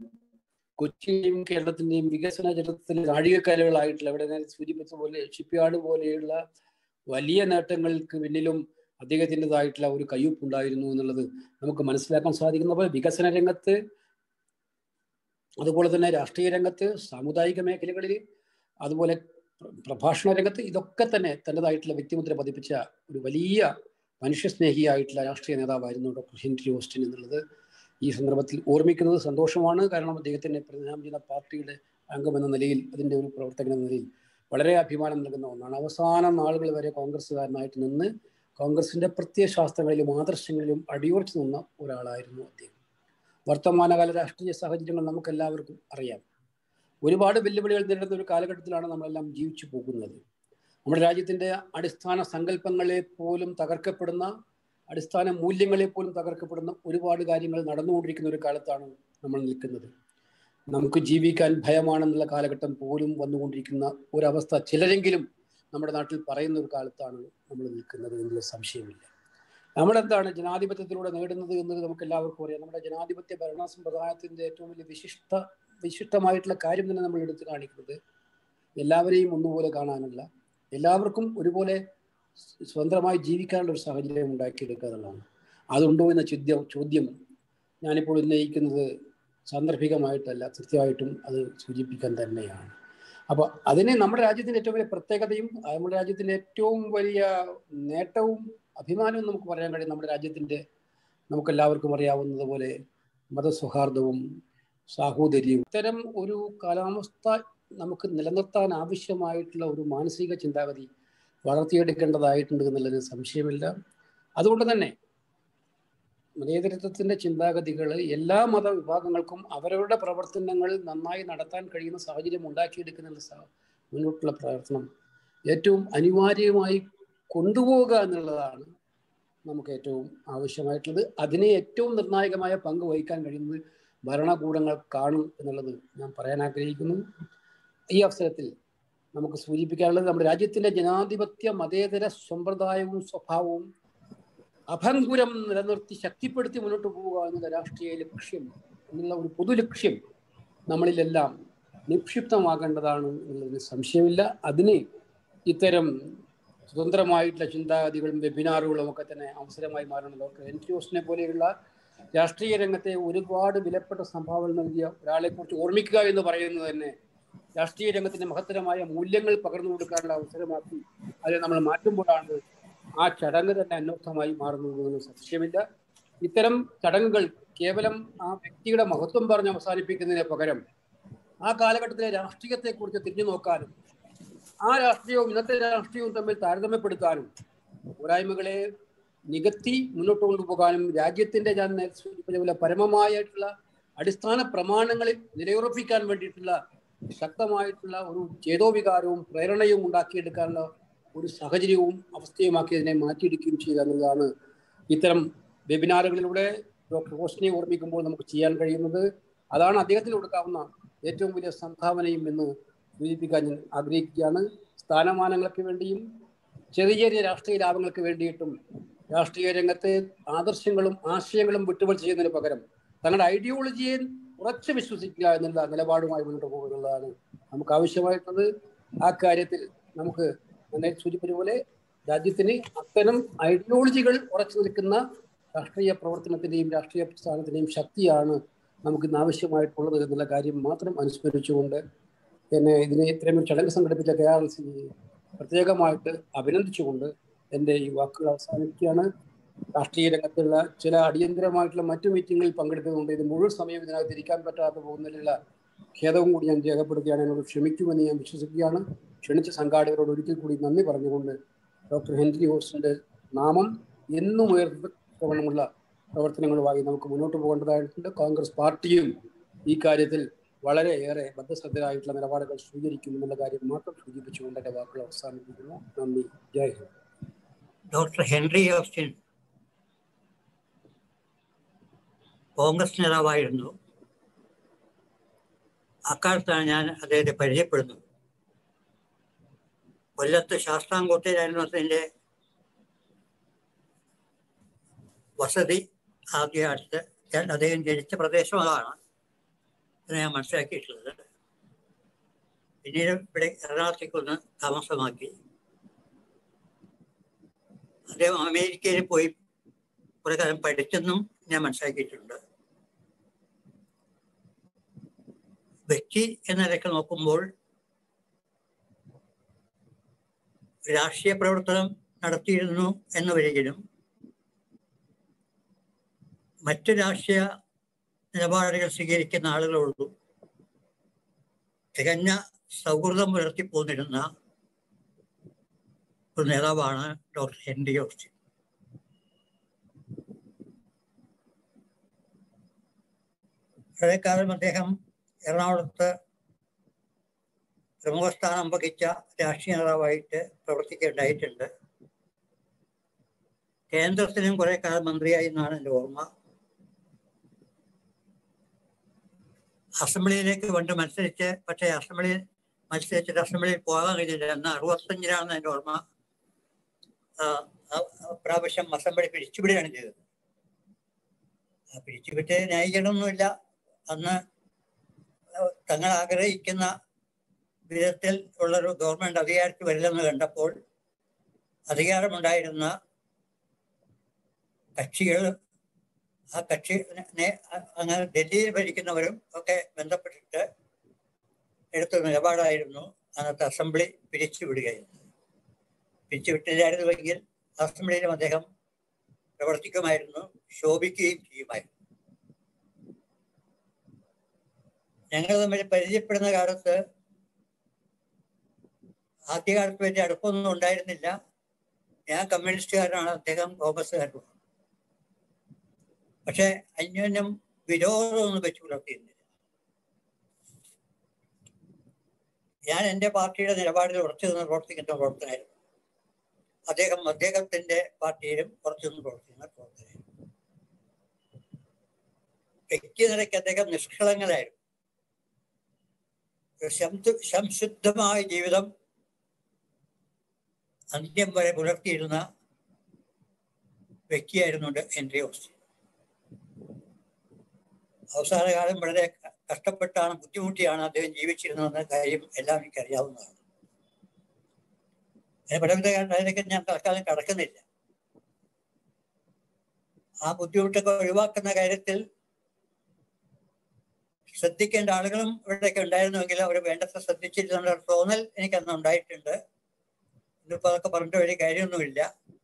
കൊച്ചിയും കേരളത്തിന്റെയും വികസന ചരിത്രത്തിലെ നാഴികക്കല്ലുകളായിട്ടുള്ള ഇവിടെ ഞാൻ സൂചിപ്പിച്ച പോലെ ഷിപ്പ്യാർഡ് പോലെയുള്ള വലിയ നേട്ടങ്ങൾക്ക് പിന്നിലും അദ്ദേഹത്തിൻ്റെതായിട്ടുള്ള ഒരു കയ്യൊപ്പുണ്ടായിരുന്നു എന്നുള്ളത് നമുക്ക് മനസ്സിലാക്കാൻ സാധിക്കുന്ന പോലെ വികസന രംഗത്ത് അതുപോലെ തന്നെ രാഷ്ട്രീയ രംഗത്ത് സാമുദായിക മേഖലകളിൽ അതുപോലെ പ്ര- പ്രഭാഷണ രംഗത്ത് ഇതൊക്കെ തന്നെ തൻ്റെതായിട്ടുള്ള വ്യക്തിമുദ്ര പതിപ്പിച്ച ഒരു വലിയ മനുഷ്യസ്നേഹിയായിട്ടുള്ള രാഷ്ട്രീയ നേതാവായിരുന്നു ഡോക്ടർ ഹെൻറി ഓസ്റ്റിൻ എന്നുള്ളത് ഈ സന്ദർഭത്തിൽ ഓർമ്മിക്കുന്നത് സന്തോഷമാണ് കാരണം അദ്ദേഹത്തിൻ്റെ പ്രതിനിധാനം ചെയ്യുന്ന പാർട്ടിയുടെ അംഗമെന്ന നിലയിൽ അതിൻ്റെ ഒരു പ്രവർത്തകൻ എന്ന നിലയിൽ വളരെ അഭിമാനം നൽകുന്ന ഒന്നാണ് അവസാന നാളുകൾ വരെ കോൺഗ്രസ്സുകാരനായിട്ട് നിന്ന് കോൺഗ്രസിന്റെ പ്രത്യയശാസ്ത്രങ്ങളിലും ആദർശങ്ങളിലും അടിയുറച്ചു നിന്ന ഒരാളായിരുന്നു അദ്ദേഹം വർത്തമാനകാല രാഷ്ട്രീയ സാഹചര്യങ്ങൾ നമുക്ക് എല്ലാവർക്കും അറിയാം ഒരുപാട് വെല്ലുവിളികൾ നേരിടുന്ന ഒരു കാലഘട്ടത്തിലാണ് നമ്മളെല്ലാം ജീവിച്ചു പോകുന്നത് നമ്മുടെ രാജ്യത്തിന്റെ അടിസ്ഥാന സങ്കല്പങ്ങളെ പോലും തകർക്കപ്പെടുന്ന അടിസ്ഥാന മൂല്യങ്ങളെ പോലും തകർക്കപ്പെടുന്ന ഒരുപാട് കാര്യങ്ങൾ നടന്നുകൊണ്ടിരിക്കുന്ന ഒരു കാലത്താണ് നമ്മൾ നിൽക്കുന്നത് നമുക്ക് ജീവിക്കാൻ ഭയമാണെന്നുള്ള കാലഘട്ടം പോലും വന്നുകൊണ്ടിരിക്കുന്ന ഒരവസ്ഥ ചിലരെങ്കിലും നമ്മുടെ നാട്ടിൽ പറയുന്ന ഒരു കാലത്താണ് നമ്മൾ നിൽക്കുന്നത് എന്നുള്ള സംശയമില്ല നമ്മളെന്താണ് ജനാധിപത്യത്തിലൂടെ നേടുന്നത് എന്നത് നമുക്ക് എല്ലാവർക്കും അറിയാം നമ്മുടെ ജനാധിപത്യ ഭരണ സമ്പ്രദായത്തിന്റെ ഏറ്റവും വലിയ വിശിഷ്ട വിശിഷ്ടമായിട്ടുള്ള കാര്യം തന്നെ നമ്മൾ എടുത്തു കാണിക്കുന്നത് എല്ലാവരെയും ഒന്നുപോലെ കാണാനല്ല എല്ലാവർക്കും ഒരുപോലെ സ്വതന്ത്രമായി ജീവിക്കാനുള്ള ഒരു സാഹചര്യം ഉണ്ടാക്കിയെടുക്കുക എന്നുള്ളതാണ് അതുണ്ടോ എന്ന ചോദ്യം ചോദ്യം ഞാനിപ്പോൾ ഉന്നയിക്കുന്നത് സാന്ദർഭികമായിട്ടല്ല കൃത്യമായിട്ടും അത് സൂചിപ്പിക്കാൻ തന്നെയാണ് അപ്പോൾ അതിന് നമ്മുടെ രാജ്യത്തിന്റെ ഏറ്റവും വലിയ പ്രത്യേകതയും നമ്മുടെ രാജ്യത്തിന്റെ ഏറ്റവും വലിയ നേട്ടവും അഭിമാനവും നമുക്ക് പറയാൻ കഴിയും നമ്മുടെ രാജ്യത്തിന്റെ നമുക്ക് എല്ലാവർക്കും അറിയാവുന്നത് പോലെ മതസൗഹാർദ്ദവും സാഹോദര്യവും ഇത്തരം ഒരു കാലാവസ്ഥ നമുക്ക് നിലനിർത്താൻ ആവശ്യമായിട്ടുള്ള ഒരു മാനസിക ചിന്താഗതി വളർത്തിയെടുക്കേണ്ടതായിട്ടുണ്ട് എന്നുള്ളതിന് സംശയമില്ല അതുകൊണ്ട് തന്നെ മതേതരത്വത്തിന്റെ ചിന്താഗതികൾ എല്ലാ മതവിഭാഗങ്ങൾക്കും അവരവരുടെ പ്രവർത്തനങ്ങൾ നന്നായി നടത്താൻ കഴിയുന്ന സാഹചര്യം ഉണ്ടാക്കിയെടുക്കുന്ന സ- മുന്നോട്ടുള്ള പ്രവർത്തനം ഏറ്റവും അനിവാര്യമായി കൊണ്ടുപോവുക എന്നുള്ളതാണ് നമുക്ക് ഏറ്റവും ആവശ്യമായിട്ടുള്ളത് അതിനെ ഏറ്റവും നിർണായകമായ പങ്ക് വഹിക്കാൻ കഴിയുന്നത് ഭരണകൂടങ്ങൾ കാണും എന്നുള്ളത് ഞാൻ പറയാൻ ആഗ്രഹിക്കുന്നു ഈ അവസരത്തിൽ നമുക്ക് സൂചിപ്പിക്കാനുള്ളത് നമ്മുടെ രാജ്യത്തിന്റെ ജനാധിപത്യ മതേതര സമ്പ്രദായവും സ്വഭാവവും അഭംഗുരം നിലനിർത്തി ശക്തിപ്പെടുത്തി മുന്നോട്ട് പോവുക എന്നത് രാഷ്ട്രീയ ലക്ഷ്യം എന്നുള്ള ഒരു പൊതു ലക്ഷ്യം നമ്മളിലെല്ലാം നിക്ഷിപ്തമാകേണ്ടതാണ് എന്നുള്ളതിന് സംശയമില്ല അതിന് ഇത്തരം സ്വതന്ത്രമായിട്ടുള്ള ചിന്താഗതികളും വെബിനാറുകളും ഒക്കെ തന്നെ അവസരമായി മാറണം ഡോക്ടർ എൻ ജോസിനെ പോലെയുള്ള രാഷ്ട്രീയ രംഗത്തെ ഒരുപാട് വിലപ്പെട്ട സംഭാവന നൽകിയ ഒരാളെ കുറിച്ച് ഓർമ്മിക്കുക എന്ന് പറയുന്നത് തന്നെ രാഷ്ട്രീയ രംഗത്തിന്റെ മഹത്തരമായ മൂല്യങ്ങൾ പകർന്നു കൊടുക്കാനുള്ള അവസരമാക്കി അത് നമ്മൾ മാറ്റുമ്പോഴാണ് ആ ചടങ്ങ് തന്നെ അന്വർത്ഥമായി മാറുന്നതെന്ന് സംശയമില്ല ഇത്തരം ചടങ്ങുകൾ കേവലം ആ വ്യക്തിയുടെ മഹത്വം പറഞ്ഞ് അവസാനിപ്പിക്കുന്നതിന് പകരം ആ കാലഘട്ടത്തിലെ രാഷ്ട്രീയത്തെക്കുറിച്ച് തിരിഞ്ഞു നോക്കാനും ആ രാഷ്ട്രീയവും ഇന്നത്തെ രാഷ്ട്രീയവും തമ്മിൽ താരതമ്യപ്പെടുത്താനും പോരായ്മകളെ നികത്തി മുന്നോട്ട് കൊണ്ടുപോകാനും രാജ്യത്തിന്റെ ഞാൻ നേരത്തെ സൂചിപ്പിച്ച പോലെ പരമമായിട്ടുള്ള അടിസ്ഥാന പ്രമാണങ്ങളിൽ നിലയുറപ്പിക്കാൻ വേണ്ടിയിട്ടുള്ള ശക്തമായിട്ടുള്ള ഒരു ചേതോവികാരവും പ്രേരണയും ഉണ്ടാക്കിയെടുക്കാനുള്ള ഒരു സാഹചര്യവും അവസ്ഥയുമാക്കി ഇതിനെ മാറ്റിയെടുക്കുകയും ചെയ്യുക എന്നുള്ളതാണ് ഇത്തരം വെബിനാറുകളിലൂടെ ഡോക്ടർ റോഷനെ ഓർമ്മിക്കുമ്പോൾ നമുക്ക് ചെയ്യാൻ കഴിയുന്നത് അതാണ് അദ്ദേഹത്തിന് കൊടുക്കാവുന്ന ഏറ്റവും വലിയ സംഭാവനയും എന്ന് സൂചിപ്പിക്കാൻ ഞാൻ ആഗ്രഹിക്കുകയാണ് സ്ഥാനമാനങ്ങൾക്ക് വേണ്ടിയും ചെറിയ ചെറിയ രാഷ്ട്രീയ ലാഭങ്ങൾക്ക് വേണ്ടിയിട്ടും രാഷ്ട്രീയ രംഗത്തെ ആദർശങ്ങളും ആശയങ്ങളും വിട്ടുവീഴ്ച ചെയ്യുന്നതിന് പകരം തങ്ങളുടെ ഐഡിയോളജിയെ ഉറച്ചു വിശ്വസിക്കുക എന്നുള്ള നിലപാടുമായി മുന്നോട്ട് പോകുക എന്നുള്ളതാണ് നമുക്ക് ആവശ്യമായിട്ടുള്ളത് ആ കാര്യത്തിൽ നമുക്ക് ഞാൻ സൂചിപ്പിച്ച പോലെ രാജ്യത്തിന് അത്തരം ഐഡിയോളജികൾ ഉറച്ചു നിൽക്കുന്ന രാഷ്ട്രീയ പ്രവർത്തനത്തിന്റെയും രാഷ്ട്രീയ പ്രസ്ഥാനത്തിന്റെയും ശക്തിയാണ് നമുക്ക് ഇന്ന് ആവശ്യമായിട്ടുള്ളത് എന്നുള്ള കാര്യം മാത്രം അനുസ്മരിച്ചുകൊണ്ട് എന്നെ ഇതിനെ ഇത്രയും ഒരു ചടങ്ങ് സംഘടിപ്പിച്ച കെ ആർ എൽ സി പ്രത്യേകമായിട്ട് അഭിനന്ദിച്ചുകൊണ്ട് എൻ്റെ ഈ വാക്കുകൾ അവസാനിക്കുകയാണ് രാഷ്ട്രീയ രംഗത്തുള്ള ചില അടിയന്തരമായിട്ടുള്ള മറ്റു മീറ്റിങ്ങുകളിൽ പങ്കെടുക്കുന്നുണ്ട് ഇത് മുഴുവൻ സമയം ഇതിനകത്ത് ഇരിക്കാൻ പറ്റാതെ പോകുന്നതിലുള്ള ഖേദവും കൂടി ഞാൻ രേഖപ്പെടുത്തുകയാണ് എന്നോട് ക്ഷമിക്കുമെന്ന് ഞാൻ വിശ്വസിക്കുകയാണ് ക്ഷണിച്ച സംഘാടകരോട് ഒരിക്കൽ കൂടി നന്ദി പറഞ്ഞുകൊണ്ട് ഡോക്ടർ ഹെൻറി ഹോസ്റ്റന്റെ നാമം എന്നും ഉയർത്തവണ്ണമുള്ള പ്രവർത്തനങ്ങളുമായി നമുക്ക് മുന്നോട്ട് പോകേണ്ടതായിട്ടുണ്ട് കോൺഗ്രസ് പാർട്ടിയും ഈ കാര്യത്തിൽ വളരെയേറെ ബദ്ധശ്രദ്ധരായിട്ടുള്ള നിലപാടുകൾ സ്വീകരിക്കും എന്നുള്ള കാര്യം മാത്രം സൂചിപ്പിച്ചുകൊണ്ട് എൻ്റെ വാക്കുകൾ അവസാനിപ്പിക്കുന്നു നന്ദി Jai Hind doctor Henry Austin Congress നേതാവായിരുന്നു അക്കാലത്താണ് ഞാൻ അദ്ദേഹത്തെ പരിചയപ്പെടുന്നത് കൊല്ലത്ത് ശാസ്താംകോട്ടയിലായിരുന്നു അദ്ദേഹത്തിൻ്റെ വസതി ആദ്യമായിട്ട് ഞാൻ അദ്ദേഹം ജനിച്ച പ്രദേശം അതാണ് എന്ന് ഞാൻ മനസ്സിലാക്കിയിട്ടുള്ളത് പിന്നീട് ഇവിടെ എറണാകുളത്തേക്ക് ഒന്ന് താമസമാക്കി അദ്ദേഹം അമേരിക്കയിൽ പോയി കുറെ കാലം പഠിച്ചെന്നും ഞാൻ മനസ്സിലാക്കിയിട്ടുണ്ട് വ്യക്തി എന്ന നിലയ്ക്ക് നോക്കുമ്പോൾ രാഷ്ട്രീയ പ്രവർത്തനം നടത്തിയിരുന്നു എന്ന് വരികിലും മറ്റു രാഷ്ട്രീയ നിലപാടുകൾ സ്വീകരിക്കുന്ന ആളുകളോട് തികഞ്ഞ സൗഹൃദം പുലർത്തി പോന്നിരുന്ന ഒരു നേതാവാണ് ഡോക്ടർ ഹെൻറി ഓസ്റ്റിൻ വളരെക്കാലം അദ്ദേഹം എറണാകുളത്ത് പ്രമുഖ സ്ഥാനം വഹിച്ച രാഷ്ട്രീയ നേതാവായിട്ട് പ്രവർത്തിക്കേണ്ടായിട്ടുണ്ട് കേന്ദ്രത്തിലും കുറെ കാലം മന്ത്രിയായി എന്നാണ് എൻ്റെ ഓർമ്മ അസംബ്ലിയിലേക്ക് പണ്ട് മത്സരിച്ച് പക്ഷേ അസംബ്ലിയിൽ മത്സരിച്ചിട്ട് അസംബ്ലിയിൽ പോകാൻ കഴിഞ്ഞില്ല അന്ന് അറുപത്തഞ്ചിലാണെന്ന് എൻ്റെ ഓർമ്മ ആ, ആ, ആ പ്രാവശ്യം അസംബ്ലി പിരിച്ചുവിടുകയാണ് ചെയ്തത് ആ പിരിച്ചുവിട്ട് ന്യായീകരണമൊന്നുമില്ല അന്ന് തങ്ങൾ ആഗ്രഹിക്കുന്ന വിധത്തിൽ ഉള്ളൊരു ഗവൺമെന്റ് അധികാരത്തിൽ വരില്ലെന്ന് കണ്ടപ്പോൾ അധികാരമുണ്ടായിരുന്ന കക്ഷികൾ ആ കക്ഷി അങ്ങനെ ഡൽഹിയിൽ ഭരിക്കുന്നവരും ഒക്കെ ബന്ധപ്പെട്ടിട്ട് എടുത്ത നിലപാടായിരുന്നു അന്നത്തെ അസംബ്ലി പിരിച്ചുവിടുകയെന്ന് പിരിച്ചുവിട്ടില്ലായിരുന്നുവെങ്കിൽ അസംബ്ലിയിലും അദ്ദേഹം പ്രവർത്തിക്കുമായിരുന്നു ശോഭിക്കുകയും ചെയ്യുമായിരുന്നു ഞങ്ങൾ തമ്മിൽ പരിചയപ്പെടുന്ന കാലത്ത് ആദ്യകാലത്ത് വലിയ അടുപ്പമൊന്നും ഉണ്ടായിരുന്നില്ല ഞാൻ കമ്മ്യൂണിസ്റ്റുകാരനാണ് അദ്ദേഹം കോൺഗ്രസ്സുകാരനാണ് പക്ഷെ അന്യോന്യം വിരോധമൊന്നും വെച്ച് പുലർത്തിയിരുന്നില്ല ഞാൻ എൻ്റെ പാർട്ടിയുടെ നിലപാടിൽ ഉറച്ചു നിന്ന് പ്രവർത്തിക്കുന്ന പ്രവർത്തനായിരുന്നു അദ്ദേഹം അദ്ദേഹത്തിന്റെ പാർട്ടിയിലും ഉറച്ചു നിന്ന് പ്രവർത്തിക്കുന്ന പ്രവർത്തനായിരുന്നു വ്യക്തി നിലയ്ക്ക് അദ്ദേഹം നിഷ്കളങ്കനായിരുന്നു ഒരു ശംസു- സംശുദ്ധമായ ജീവിതം അന്ത്യം വരെ പുലർത്തിയിരുന്ന വ്യക്തിയായിരുന്നുണ്ട് ഹെൻറി ഓസ്റ്റിൻ അവസാന കാലം വളരെ ക- കഷ്ടപ്പെട്ടാണ് ബുദ്ധിമുട്ടിയാണ് അദ്ദേഹം ജീവിച്ചിരുന്നതെന്ന കാര്യം എല്ലാം എനിക്ക് അറിയാവുന്നതാണ് അതിന് പലവിധ കാര്യത്തിലേക്ക് ഞാൻ തൽക്കാലം കടക്കുന്നില്ല ആ ബുദ്ധിമുട്ടൊക്കെ ഒഴിവാക്കുന്ന കാര്യത്തിൽ ശ്രദ്ധിക്കേണ്ട ആളുകളും ഇവിടെയൊക്കെ ഉണ്ടായിരുന്നുവെങ്കിൽ അവർ വേണ്ടത്ര ശ്രദ്ധിച്ചിരുന്നുള്ള ഒരു തോന്നൽ എനിക്ക് അന്ന് ഉണ്ടായിട്ടുണ്ട് ഇന്നിപ്പോ അതൊക്കെ പറഞ്ഞിട്ട് വലിയ കാര്യമൊന്നുമില്ല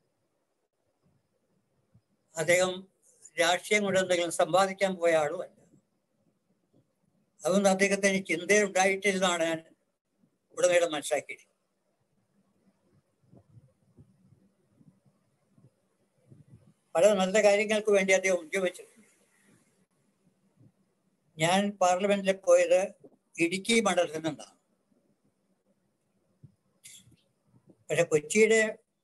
അദ്ദേഹം രാഷ്ട്രീയം കൊണ്ട് എന്തെങ്കിലും സമ്പാദിക്കാൻ പോയ ആളുമല്ല അതുകൊണ്ട് അദ്ദേഹത്തിന് ചിന്തയുണ്ടായിട്ടില്ലെന്നാണ് ഞാൻ ഉടനീളം മനസ്സിലാക്കിയത് പല നല്ല കാര്യങ്ങൾക്ക് വേണ്ടി അദ്ദേഹം ഉദ്യോഗിച്ചിട്ടുണ്ട് ഞാൻ പാർലമെന്റിൽ പോയത് ഇടുക്കി മണ്ഡലത്തിൽ നിന്നാണ് പക്ഷെ കൊച്ചിയുടെ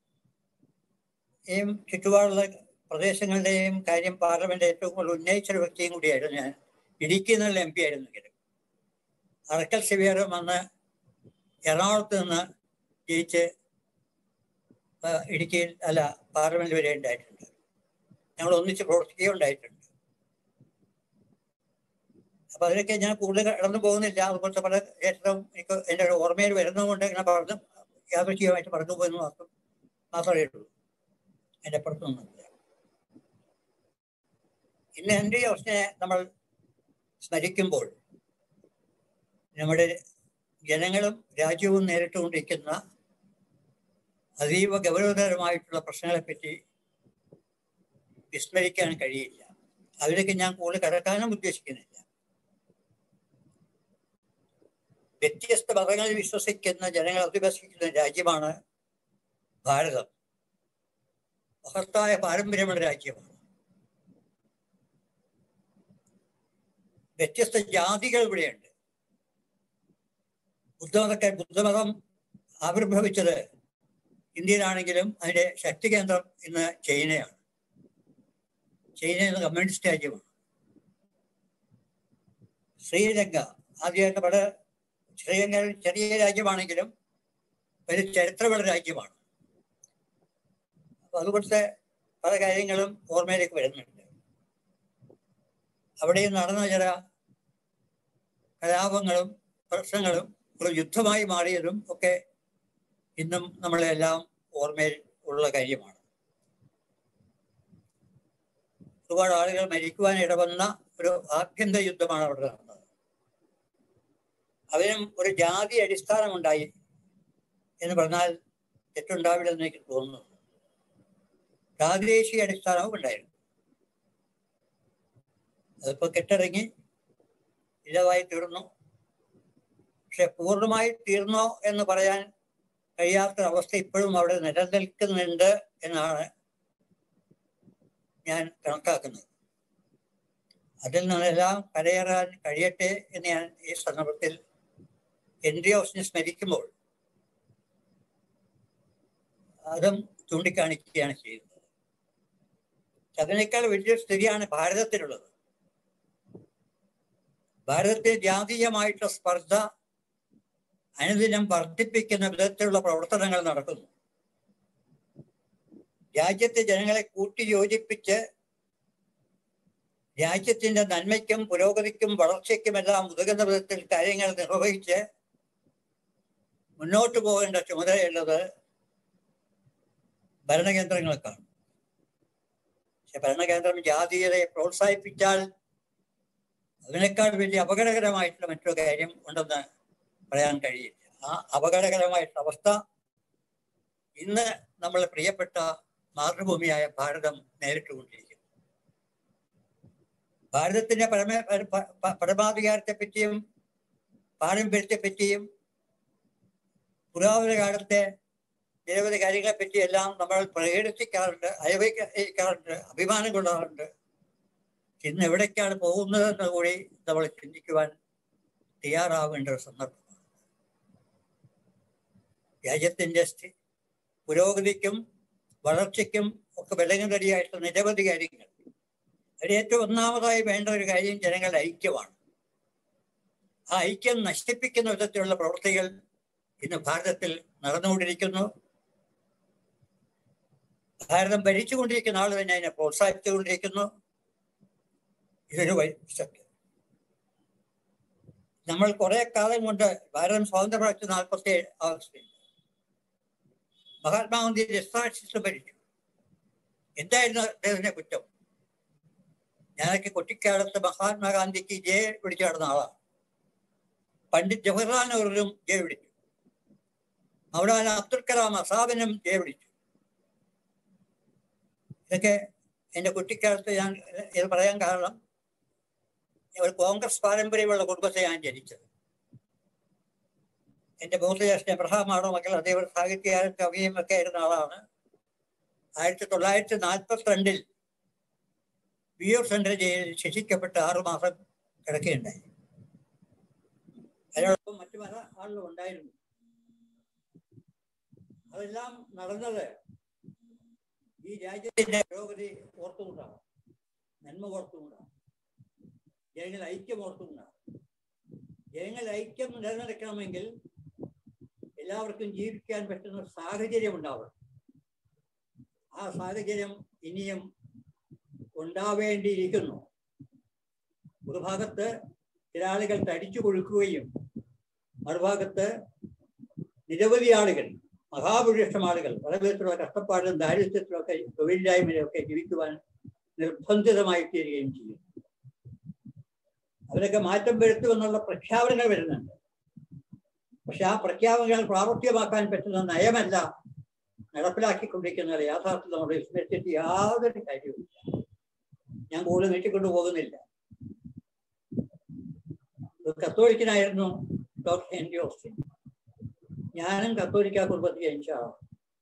യും ചുറ്റുപാടുള്ള പ്രദേശങ്ങളുടെയും കാര്യം പാർലമെന്റ് ഏറ്റവും കൂടുതൽ ഉന്നയിച്ച ഒരു വ്യക്തിയും കൂടിയായിരുന്നു ഞാൻ ഇടുക്കി എന്നുള്ള എം പി ആയിരുന്നെങ്കിലും അറക്കൽ സിവിയറും വന്ന് എറണാകുളത്ത് നിന്ന് ജയിച്ച് ആ, ഇടുക്കിയിൽ അല്ല പാർലമെന്റ് വരെ ഉണ്ടായിട്ടുണ്ട് ഞങ്ങൾ ഒന്നിച്ച് പ്രവർത്തിക്കുകയുണ്ടായിട്ടുണ്ട് അപ്പൊ അതിലൊക്കെ ഞാൻ കൂടുതൽ കടന്നു പോകുന്നില്ല അതുപോലത്തെ പല ഏറ്റവും എനിക്ക് എൻ്റെ ഒരു ഓർമ്മയിൽ വരുന്നതുകൊണ്ട് ഇങ്ങനെ പറഞ്ഞു യാദൃശ്ചികമായിട്ട് പറഞ്ഞു പോയെന്ന് മാത്രം മാത്രമേ ഉള്ളൂ അതിൻ്റെ അപ്പുറത്തൊന്നുമില്ല ഇന്ന് ഹെൻറി ഓസ്റ്റിനെ നമ്മൾ സ്മരിക്കുമ്പോൾ നമ്മുടെ ജനങ്ങളും രാജ്യവും നേരിട്ടുകൊണ്ടിരിക്കുന്ന അതീവ ഗൗരവതരമായിട്ടുള്ള പ്രശ്നങ്ങളെപ്പറ്റി വിസ്മരിക്കാൻ കഴിയില്ല അതിലേക്ക് ഞാൻ കൂടുതൽ കടക്കാനും ഉദ്ദേശിക്കുന്നില്ല വ്യത്യസ്ത മതങ്ങളിൽ വിശ്വസിക്കുന്ന ജനങ്ങൾ അധിവസിക്കുന്ന രാജ്യമാണ് ഭാരതം മഹത്തായ പാരമ്പര്യമുള്ള രാജ്യമാണ് വ്യത്യസ്ത ജാതികൾ ഇവിടെയുണ്ട് ബുദ്ധമതക്കാർ ബുദ്ധമതം ആവിർഭവിച്ചത് ഇന്ത്യയിലാണെങ്കിലും അതിന്റെ ശക്തി കേന്ദ്രം ഇന്ന് ചൈനയാണ് ചൈന എന്ന കമ്മ്യൂണിസ്റ്റ് രാജ്യമാണ് ശ്രീലങ്ക ആദ്യമായിട്ട് വളരെ ശ്രീലങ്ക ഒരു ചെറിയ രാജ്യമാണെങ്കിലും ഒരു ചരിത്രമുള്ള രാജ്യമാണ് അപ്പൊ അതുപോലത്തെ പല കാര്യങ്ങളും ഓർമ്മയിലേക്ക് വരുന്നുണ്ട് അവിടെയും നടന്ന ചില കലാപങ്ങളും പ്രശ്നങ്ങളും ഒരു യുദ്ധമായി മാറിയതും ഒക്കെ ഇന്നും നമ്മളെല്ലാം ഓർമ്മയിൽ ഉള്ള കാര്യമാണ് ഒരുപാട് ആളുകൾ മരിക്കുവാൻ ഇടവന്ന ഒരു ആഭ്യന്തര യുദ്ധമാണ് അവിടെ നടന്നത് അതിനും ഒരു ജാതി അടിസ്ഥാനമുണ്ടായി എന്ന് പറഞ്ഞാൽ തെറ്റുണ്ടാവില്ലെന്ന് എനിക്ക് തോന്നുന്നു പ്രാദേശിക അടിസ്ഥാനവും ഉണ്ടായിരുന്നു അതിപ്പോ കെട്ടിറങ്ങി ഇല്ലതായി തീർന്നു പക്ഷെ പൂർണ്ണമായി തീർന്നോ എന്ന് പറയാൻ കഴിയാത്ത അവസ്ഥ ഇപ്പോഴും അവിടെ നിലനിൽക്കുന്നുണ്ട് എന്നാണ് ഞാൻ കണക്കാക്കുന്നത് അതിൽ നിന്നെല്ലാം കരയേറാൻ കഴിയട്ടെ എന്ന് ഞാൻ ഈ സന്ദർഭത്തിൽ എൻട്രി ഹൗസിനെ സ്മരിക്കുമ്പോൾ അതും ചൂണ്ടിക്കാണിക്കുകയാണ് ചെയ്യുന്നത് അതിനേക്കാൾ വലിയൊരു സ്ഥിതിയാണ് ഭാരതത്തിലുള്ളത് ഭാരതത്തിൽ ജാതീയമായിട്ടുള്ള സ്പർദ്ധ അനുദിനം വർദ്ധിപ്പിക്കുന്ന വിധത്തിലുള്ള പ്രവർത്തനങ്ങൾ നടക്കുന്നു രാജ്യത്തെ ജനങ്ങളെ കൂട്ടി യോജിപ്പിച്ച് രാജ്യത്തിന്റെ നന്മയ്ക്കും പുരോഗതിക്കും വളർച്ചയ്ക്കുമെല്ലാം ഉതകുന്ന വിധത്തിൽ കാര്യങ്ങൾ നിർവഹിച്ച് മുന്നോട്ട് പോകേണ്ട ചുമതലയുള്ളത് ഭരണകേന്ദ്രങ്ങൾക്കാണ് പക്ഷെ ഭരണകേന്ദ്രം ജാതീയതയെ പ്രോത്സാഹിപ്പിച്ചാൽ അതിനേക്കാൾ വലിയ അപകടകരമായിട്ടുള്ള മറ്റൊരു കാര്യം ഉണ്ടെന്ന് പറയാൻ കഴിയില്ല ആ അപകടകരമായിട്ടുള്ള അവസ്ഥ ഇന്ന് നമ്മളെ പ്രിയപ്പെട്ട മാതൃഭൂമിയായ ഭാരതം നേരിട്ടുകൊണ്ടിരിക്കുന്നു ഭാരതത്തിന്റെ പരമ പ- പ- പരമാധികാരത്തെ പറ്റിയും പാരമ്പര്യത്തെ പറ്റിയും പുരാതന കാലത്തെ നിരവധി കാര്യങ്ങളെ പറ്റിയെല്ലാം നമ്മൾ പ്രകടിപ്പിക്കാറുണ്ട് അയവിക്കാറുണ്ട് അഭിമാനം കൊള്ളാറുണ്ട് ഇന്ന് എവിടേക്കാണ് പോകുന്നതെന്ന് കൂടി നമ്മൾ ചിന്തിക്കുവാൻ തയ്യാറാവേണ്ട ഒരു സന്ദർഭം രാജ്യത്തിന്റെ സ്ഥി- പുരോഗതിക്കും വളർച്ചയ്ക്കും ഒക്കെ വിലങ്ങുതടിയായിട്ടുള്ള നിരവധി കാര്യങ്ങൾ അതിൽ ഏറ്റവും ഒന്നാമതായി വേണ്ട ഒരു കാര്യം ജനങ്ങളുടെ ഐക്യമാണ് ആ ഐക്യം നശിപ്പിക്കുന്ന വിധത്തിലുള്ള പ്രവൃത്തികൾ ഇന്ന് ഭാരതത്തിൽ നടന്നുകൊണ്ടിരിക്കുന്നു ഭാരതം ഭരിച്ചുകൊണ്ടിരിക്കുന്ന ആൾ തന്നെ അതിനെ പ്രോത്സാഹിപ്പിച്ചുകൊണ്ടിരിക്കുന്നു ഇതൊരു വഴി സത്യം നമ്മൾ കുറെ കാലം കൊണ്ട് ഭാരതം സ്വാതന്ത്ര്യം പ്രാപിച്ച നാൽപ്പത്തി ഏഴ് അവസ്ഥയിൽ മഹാത്മാഗാന്ധി രക്തസാക്ഷിത്വം ഭരിച്ചു എന്തായിരുന്നു അദ്ദേഹത്തിന്റെ കുറ്റം ഞാനൊക്കെ കുട്ടിക്കാലത്ത് മഹാത്മാഗാന്ധിക്ക് ജയ പിടിച്ചു നടന്ന ആളാണ് പണ്ഡിറ്റ് ജവഹർലാൽ നെഹ്റുവും ജയ പിടിച്ചു മൗലാന അബ്ദുൽ കലാം അസാബിനും ജയ പിടിച്ചു ഇതൊക്കെ എൻ്റെ കുട്ടിക്കാലത്ത് ഞാൻ ഇത് പറയാൻ കാരണം ഒരു കോൺഗ്രസ് പാരമ്പര്യമുള്ള കുടുംബത്തെ ഞാൻ ജനിച്ചത് എൻ്റെ മൂത്ത ജ്യേഷ്ഠൻ എബ്രഹാമാണ് മക്കൾ അദ്ദേഹം ഒരു സാഹിത്യകാരൻ കവിയും ഒക്കെ ആയിരുന്ന ആളാണ് ആയിരത്തി തൊള്ളായിരത്തി നാൽപ്പത്തി രണ്ടിൽ വിയൂർ സെൻട്രൽ ജയിലിൽ ശിക്ഷിക്കപ്പെട്ട് ആറുമാസം കിടക്കുകയുണ്ടായി അതിനോടൊപ്പം മറ്റു പല ആളുകളും ഉണ്ടായിരുന്നു അതെല്ലാം നടന്നത് ഈ രാജ്യത്തിന്റെ പുരോഗതി ഓർത്തുകൊണ്ടാണ് നന്മ ഓർത്തുകൊണ്ടാണ് ജനങ്ങൾ ഐക്യം ഓർത്തുകൊണ്ടാണ് ജനങ്ങൾ ഐക്യം നിലനിൽക്കണമെങ്കിൽ എല്ലാവർക്കും ജീവിക്കാൻ പറ്റുന്ന ഒരു സാഹചര്യം ഉണ്ടാവണം ആ സാഹചര്യം ഇനിയും ഉണ്ടാവേണ്ടിയിരിക്കുന്നു ഒരു ഭാഗത്ത് ചില ആളുകൾ തടിച്ചു കൊഴുക്കുകയും മറുഭാഗത്ത് നിരവധി ആളുകൾ മഹാഭൂരിപക്ഷം ആളുകൾ പല വിധത്തിലുള്ള കഷ്ടപ്പാടിലും ദാരിദ്ര്യത്തിലും ഒക്കെ തൊഴിലില്ലായ്മയിലും ഒക്കെ ജീവിക്കുവാൻ നിർബന്ധിതമായി തീരുകയും ചെയ്യും അവരൊക്കെ മാറ്റം വരുത്തുമെന്നുള്ള പ്രഖ്യാപനങ്ങൾ വരുന്നുണ്ട് പക്ഷെ ആ പ്രഖ്യാപനങ്ങൾ പ്രാവർത്തികമാക്കാൻ പറ്റുന്ന നയമല്ല നടപ്പിലാക്കിക്കൊണ്ടിരിക്കുന്ന യാഥാർത്ഥ്യം നമ്മൾ വിസ്മരിച്ചിട്ട് യാതൊരു കാര്യവുമില്ല ഞാൻ കൂടുതൽ നീട്ടിക്കൊണ്ടു പോകുന്നില്ല ഒരു കത്തോലിക്കനായിരുന്നു ഡോക്ടർ ഹെൻറി ഓസ്റ്റിൻ ഞാനും കത്തോലിക്ക കുടുംബത്തിൽ ജനിച്ച ആളാണ്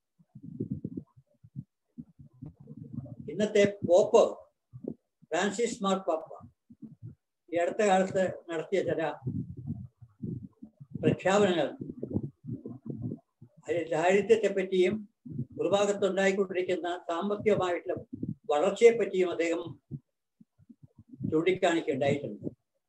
ഇന്നത്തെ പോപ്പ് ഫ്രാൻസിസ് മാർ പാപ്പ ഈ അടുത്ത കാലത്ത് നടത്തിയ ചില പ്രഖ്യാപനങ്ങൾ അതിൽ ദാരിദ്ര്യത്തെ പറ്റിയും ഒരു ഭാഗത്തുണ്ടായിക്കൊണ്ടിരിക്കുന്ന സാമ്പത്തികമായിട്ടുള്ള വളർച്ചയെ പറ്റിയും അദ്ദേഹം ചൂണ്ടിക്കാണിക്കുണ്ടായിട്ടുണ്ട്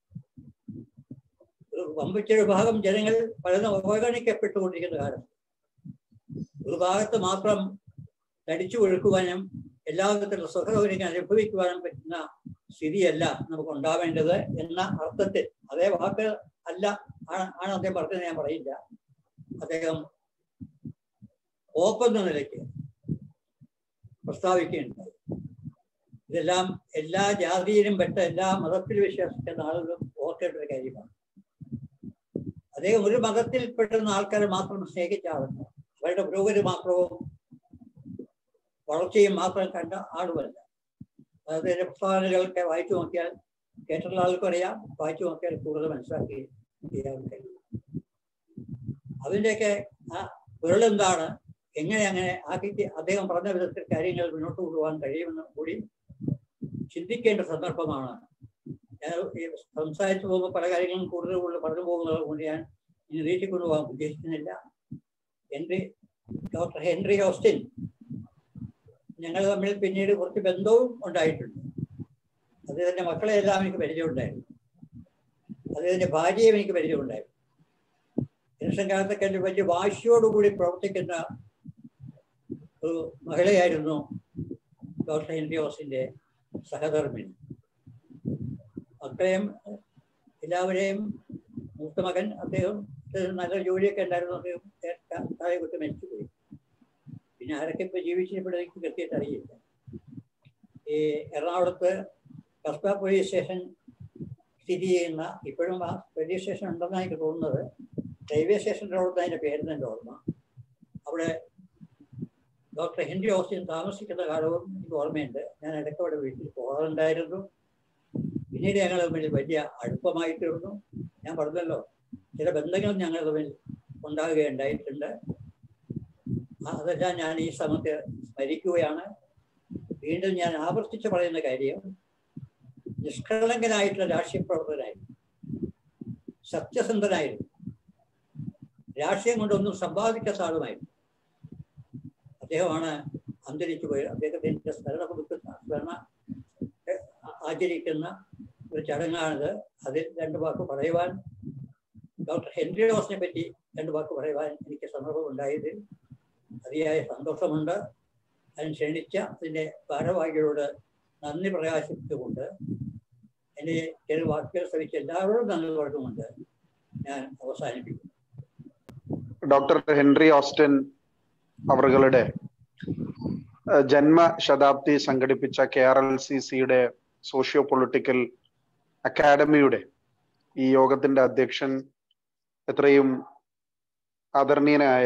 ഒരു വമ്പിച്ചൊരു ഭാഗം ജനങ്ങൾ പലതും അവഗണിക്കപ്പെട്ടുകൊണ്ടിരിക്കുന്ന കാലം ഒരു ഭാഗത്ത് മാത്രം തടിച്ചു ഒഴുക്കുവാനും എല്ലാ വിധത്തിലുള്ള സുഖസൗകര്യങ്ങൾ അനുഭവിക്കുവാനും പറ്റുന്ന സ്ഥിതിയല്ല നമുക്ക് ഉണ്ടാവേണ്ടത് എന്ന അർത്ഥത്തിൽ അതേ വാക്ക് അല്ല ആണ് ആണ് അദ്ദേഹം പറഞ്ഞത് ഞാൻ പറയില്ല അദ്ദേഹം ഓപ്പെന്ന നിലയ്ക്ക് പ്രസ്താവിക്കുകയുണ്ടായി ഇതെല്ലാം എല്ലാ ജാതിയിലും പെട്ട എല്ലാ മതത്തിൽ വിശ്വസിക്കുന്ന ആളുകളും ഓർക്കേണ്ട ഒരു കാര്യമാണ് അദ്ദേഹം ഒരു മതത്തിൽ പെടുന്ന ആൾക്കാരെ മാത്രം സ്നേഹിച്ച ആളല്ല അവരുടെ പുരോഗതി മാത്രവും വളർച്ചയും മാത്രം കണ്ട ആളുമല്ല അതായത് പ്രസ്താവനകളൊക്കെ വായിച്ചു നോക്കിയാൽ കേട്ടുള്ള ആൾക്കും അറിയാം വായിച്ചു നോക്കിയാൽ കൂടുതൽ മനസ്സിലാക്കി ചെയ്യാൻ കഴിയും അതിൻ്റെയൊക്കെ ആ വിരലെന്താണ് എങ്ങനെ അങ്ങനെ ആക്കി അദ്ദേഹം പറഞ്ഞ വിധത്തിൽ കാര്യങ്ങൾ മുന്നോട്ട് കൊണ്ടുപോകാൻ കഴിയുമെന്ന് കൂടി ചിന്തിക്കേണ്ട സന്ദർഭമാണ് ഞാൻ ഈ സംസാരിച്ചു പോകുമ്പോൾ പല കാര്യങ്ങളും കൂടുതൽ കൂടുതൽ പറഞ്ഞു പോകുന്നത് കൊണ്ട് ഞാൻ ഇനി നീട്ടിക്കൊണ്ടു പോകാൻ ഉദ്ദേശിക്കുന്നില്ല ഹെൻറി ഡോക്ടർ ഹെൻറി ഓസ്റ്റിൻ ഞങ്ങൾ തമ്മിൽ പിന്നീട് കുറച്ച് ബന്ധവും ഉണ്ടായിട്ടുണ്ട് അദ്ദേഹത്തിന്റെ മക്കളെ എല്ലാം എനിക്ക് പരിചയമുണ്ടായിരുന്നു അദ്ദേഹത്തിന്റെ ഭാര്യയും എനിക്ക് പരിചയമുണ്ടായിരുന്നു ഇലക്ഷൻ കാലത്തൊക്കെ എൻ്റെ വലിയ വാശിയോടുകൂടി പ്രവർത്തിക്കുന്ന ഒരു മഹിളയായിരുന്നു ഡോക്ടർ ഹെൻറി ഓസിന്റെ സഹധർമ്മിണി മക്കളെയും എല്ലാവരെയും മൂത്ത മകൻ അദ്ദേഹം നല്ല ജോലിയൊക്കെ ഉണ്ടായിരുന്നു അദ്ദേഹം താഴെ കുട്ടി മരിച്ചുപോയി പിന്നെ ആരൊക്കെ ഇപ്പൊ ജീവിച്ചിരിപ്പോഴും എനിക്ക് കൃത്യമായിട്ട് അറിയില്ല ഈ എറണാകുളത്ത് കസ്ബ പോലീസ് സ്റ്റേഷൻ സ്ഥിതി ചെയ്യുന്ന ഇപ്പോഴും ആ പോലീസ് സ്റ്റേഷൻ ഉണ്ടെന്നാണ് എനിക്ക് തോന്നുന്നത് റെയിൽവേ സ്റ്റേഷൻ്റെ അവിടെ അതിൻ്റെ പേര് തന്നെ ഓർമ്മ അവിടെ ഡോക്ടർ ഹെൻറി ഓസ്റ്റിൻ താമസിക്കുന്ന കാലവും എനിക്ക് ഓർമ്മയുണ്ട് ഞാൻ ഇടയ്ക്ക് അവിടെ വീട്ടിൽ പോകാറുണ്ടായിരുന്നു പിന്നീട് ഞങ്ങൾ തമ്മിൽ വലിയ അടുപ്പമായി തീർന്നു ഞാൻ പറഞ്ഞല്ലോ ചില ബന്ധങ്ങൾ ഞങ്ങൾ തമ്മിൽ ഉണ്ടാകുകയുണ്ടായിട്ടുണ്ട് അതെല്ലാം ഞാൻ ഈ സമയത്ത് സ്മരിക്കുകയാണ് വീണ്ടും ഞാൻ ആവർത്തിച്ച് പറയുന്ന കാര്യം നിഷ്കളങ്കനായിട്ടുള്ള രാഷ്ട്രീയ പ്രവർത്തകനായിരുന്നു സത്യസന്ധനായിരുന്നു രാഷ്ട്രീയം കൊണ്ടൊന്നും സമ്പാദിക്കാത്ത ആളുമായിരുന്നു അദ്ദേഹമാണ് അന്തരിച്ചു പോയത് അദ്ദേഹത്തിന്റെ സ്മരണ കൊടുക്കുന്ന സ്മരണ ഏഹ്, ആചരിക്കുന്ന ഒരു ചടങ്ങാണിത് അതിൽ രണ്ട് വാക്ക് പറയുവാൻ ഡോക്ടർ ഹെൻറി റോസിനെ പറ്റി രണ്ട് വാക്ക് പറയുവാൻ എനിക്ക് സന്ദർഭം ഉണ്ടായതിൽ അതിയായ സന്തോഷമുണ്ട് അതിന് ക്ഷണിച്ച അതിൻ്റെ ഭാരവാഹികളോട് നന്ദി പ്രകാശിപ്പിച്ചുകൊണ്ട് എൻ്റെ ചില വാക്കുകൾ ശ്രമിച്ച എല്ലാവരോടും നന്ദി പറഞ്ഞുകൊണ്ട് ഞാൻ അവസാനിപ്പിക്കും ഡോക്ടർ ഹെൻറി ഓസ്റ്റിൻ അവറുകളുടെ ഏഹ്, ജന്മശതാബ്ദി സംഘടിപ്പിച്ച കെ ആർ എൽ സി സിയുടെ സോഷ്യോ പൊളിറ്റിക്കൽ അക്കാഡമിയുടെ ഈ യോഗത്തിന്റെ അധ്യക്ഷൻ എത്രയും ആദരണീയനായ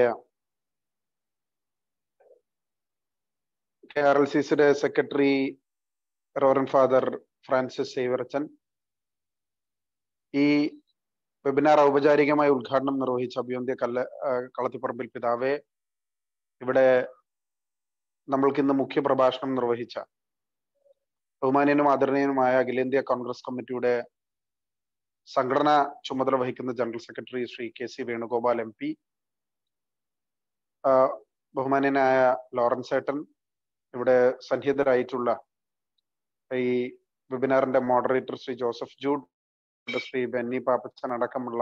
കെ ആർ എൽ സി സിയുടെ സെക്രട്ടറി റോറൻ ഫാദർ ഫ്രാൻസിസ് സേവറച്ചൻ ഈ വെബിനാർ ഔപചാരികമായി ഉദ്ഘാടനം നിർവഹിച്ച അഭിയന്ത്യ കല്ല ആ, കളത്തിപ്പറമ്പിൽ പിതാവെ ഇവിടെ നമ്മൾക്ക് ഇന്ന് മുഖ്യ പ്രഭാഷണം നിർവഹിച്ച ബഹുമാന്യനും ആദരണീയനുമായ അഖിലേന്ത്യാ കോൺഗ്രസ് കമ്മിറ്റിയുടെ സംഘടനാ ചുമതല വഹിക്കുന്ന general secretary Shri K C Venugopal M P ബഹുമാന്യനായ ലോറൻസ് ഏട്ടൻ ഇവിടെ സന്നിഹിതരായിട്ടുള്ള ഈ വെബിനാറിന്റെ moderator Shri Joseph Jude Shri Benny Pappachan അടക്കമുള്ള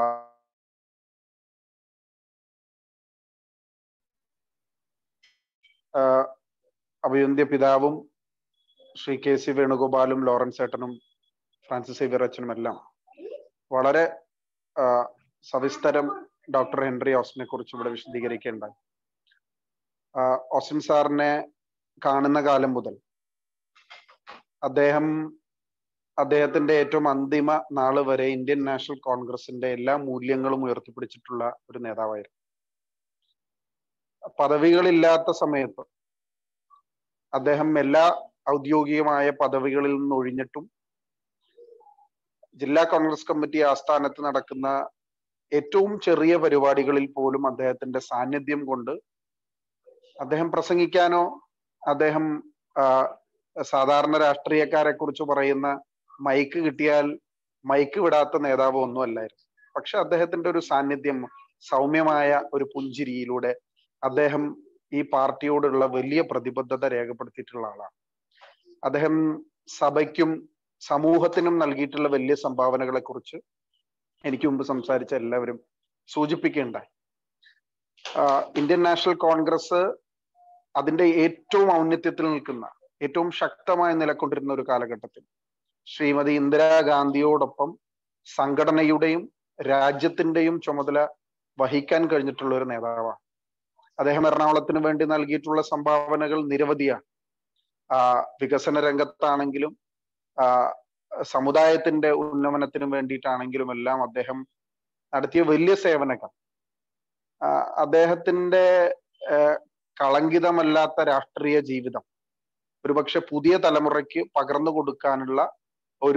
ആഹ് അഭിയന്ത്യ പിതാവും ശ്രീ കെ സി വേണുഗോപാലും ലോറൻസ് ഏട്ടനും ഫ്രാൻസിസ് സേവിയർ അച്ഛനും എല്ലാം വളരെ ആഹ് സവിസ്തരം ഡോക്ടർ ഹെൻറി ഓസ്റ്റിനെ കുറിച്ച് ഇവിടെ വിശദീകരിക്കേണ്ടായി ആഹ് ഓസ്റ്റിൻ സാറിനെ കാണുന്ന കാലം മുതൽ അദ്ദേഹം അദ്ദേഹത്തിന്റെ ഏറ്റവും അന്തിമ നാള് വരെ ഇന്ത്യൻ നാഷണൽ കോൺഗ്രസിന്റെ എല്ലാ മൂല്യങ്ങളും ഉയർത്തിപ്പിടിച്ചിട്ടുള്ള ഒരു നേതാവായിരുന്നു പദവികളില്ലാത്ത സമയത്ത് അദ്ദേഹം എല്ലാ ഔദ്യോഗികമായ പദവികളിൽ നിന്ന് ഒഴിഞ്ഞിട്ടും ജില്ലാ കോൺഗ്രസ് കമ്മിറ്റി ആസ്ഥാനത്ത് നടക്കുന്ന ഏറ്റവും ചെറിയ പരിപാടികളിൽ പോലും അദ്ദേഹത്തിന്റെ സാന്നിധ്യം കൊണ്ട് അദ്ദേഹം പ്രസംഗിക്കാനോ അദ്ദേഹം ആ, സാധാരണ രാഷ്ട്രീയക്കാരെ കുറിച്ച് പറയുന്ന മൈക്ക് കിട്ടിയാൽ മൈക്ക് വിടാത്ത നേതാവ് ഒന്നും അല്ലായിരുന്നു പക്ഷെ അദ്ദേഹത്തിന്റെ ഒരു സാന്നിധ്യം സൗമ്യമായ ഒരു പുഞ്ചിരിയിലൂടെ അദ്ദേഹം ഈ പാർട്ടിയോടുള്ള വലിയ പ്രതിബദ്ധത രേഖപ്പെടുത്തിയിട്ടുള്ള ആളാണ് അദ്ദേഹം സഭയ്ക്കും സമൂഹത്തിനും നൽകിയിട്ടുള്ള വലിയ സംഭാവനകളെ കുറിച്ച് എനിക്ക് മുമ്പ് സംസാരിച്ച എല്ലാവരും സൂചിപ്പിക്കുകയുണ്ടായി ആഹ് ഇന്ത്യൻ നാഷണൽ കോൺഗ്രസ് അതിന്റെ ഏറ്റവും ഔന്നത്യത്തിൽ നിൽക്കുന്ന ഏറ്റവും ശക്തമായി നിലകൊണ്ടിരുന്ന ഒരു കാലഘട്ടത്തിൽ ശ്രീമതി ഇന്ദിരാഗാന്ധിയോടൊപ്പം സംഘടനയുടെയും രാജ്യത്തിന്റെയും ചുമതല വഹിക്കാൻ കഴിഞ്ഞിട്ടുള്ള ഒരു നേതാവാണ് അദ്ദേഹം എറണാകുളത്തിന് വേണ്ടി നൽകിയിട്ടുള്ള സംഭാവനകൾ നിരവധിയാണ് ആ വികസന രംഗത്താണെങ്കിലും ആ സമുദായത്തിന്റെ ഉന്നമനത്തിനും വേണ്ടിയിട്ടാണെങ്കിലും എല്ലാം അദ്ദേഹം നടത്തിയ വലിയ സേവനങ്ങൾ ആ, അദ്ദേഹത്തിന്റെ ആ, കളങ്കിതമല്ലാത്ത രാഷ്ട്രീയ ജീവിതം ഒരുപക്ഷെ പുതിയ തലമുറയ്ക്ക് പകർന്നു കൊടുക്കാനുള്ള ഒരു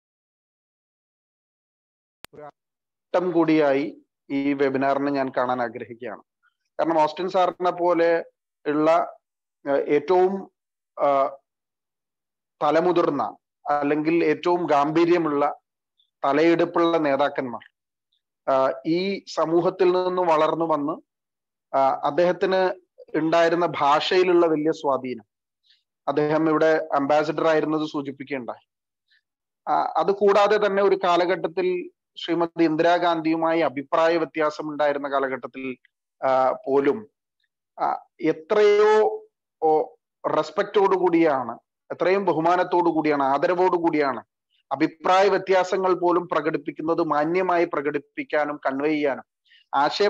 ഘട്ടം കൂടിയായി ഈ വെബിനാറിനെ ഞാൻ കാണാൻ ആഗ്രഹിക്കുകയാണ് കാരണം ഓസ്റ്റിൻ സാറിനെ പോലെ ഉള്ള ഏഹ്, ഏറ്റവും ആ, തലമുതിർന്ന അല്ലെങ്കിൽ ഏറ്റവും ഗാംഭീര്യമുള്ള തലയെടുപ്പുള്ള നേതാക്കന്മാർ ആ, ഈ സമൂഹത്തിൽ നിന്ന് വളർന്നു വന്ന് ആ, അദ്ദേഹത്തിന് ഉണ്ടായിരുന്ന ഭാഷയിലുള്ള വലിയ സ്വാധീനം അദ്ദേഹം ഇവിടെ അംബാസിഡർ ആയിരുന്നത് സൂചിപ്പിക്കുകയുണ്ടായി ആ, അത് കൂടാതെ തന്നെ ഒരു കാലഘട്ടത്തിൽ ശ്രീമതി ഇന്ദിരാഗാന്ധിയുമായി അഭിപ്രായ വ്യത്യാസം ഉണ്ടായിരുന്ന കാലഘട്ടത്തിൽ ആ, പോലും ആ, എത്രയോ റെസ്പെക്റ്റോടു കൂടിയാണ് എത്രയും ബഹുമാനത്തോടു കൂടിയാണ് ആദരവോടു കൂടിയാണ് അഭിപ്രായ വ്യത്യാസങ്ങൾ പോലും പ്രകടിപ്പിക്കുന്നത് മാന്യമായി പ്രകടിപ്പിക്കാനും കൺവേ ചെയ്യാനും ആശയ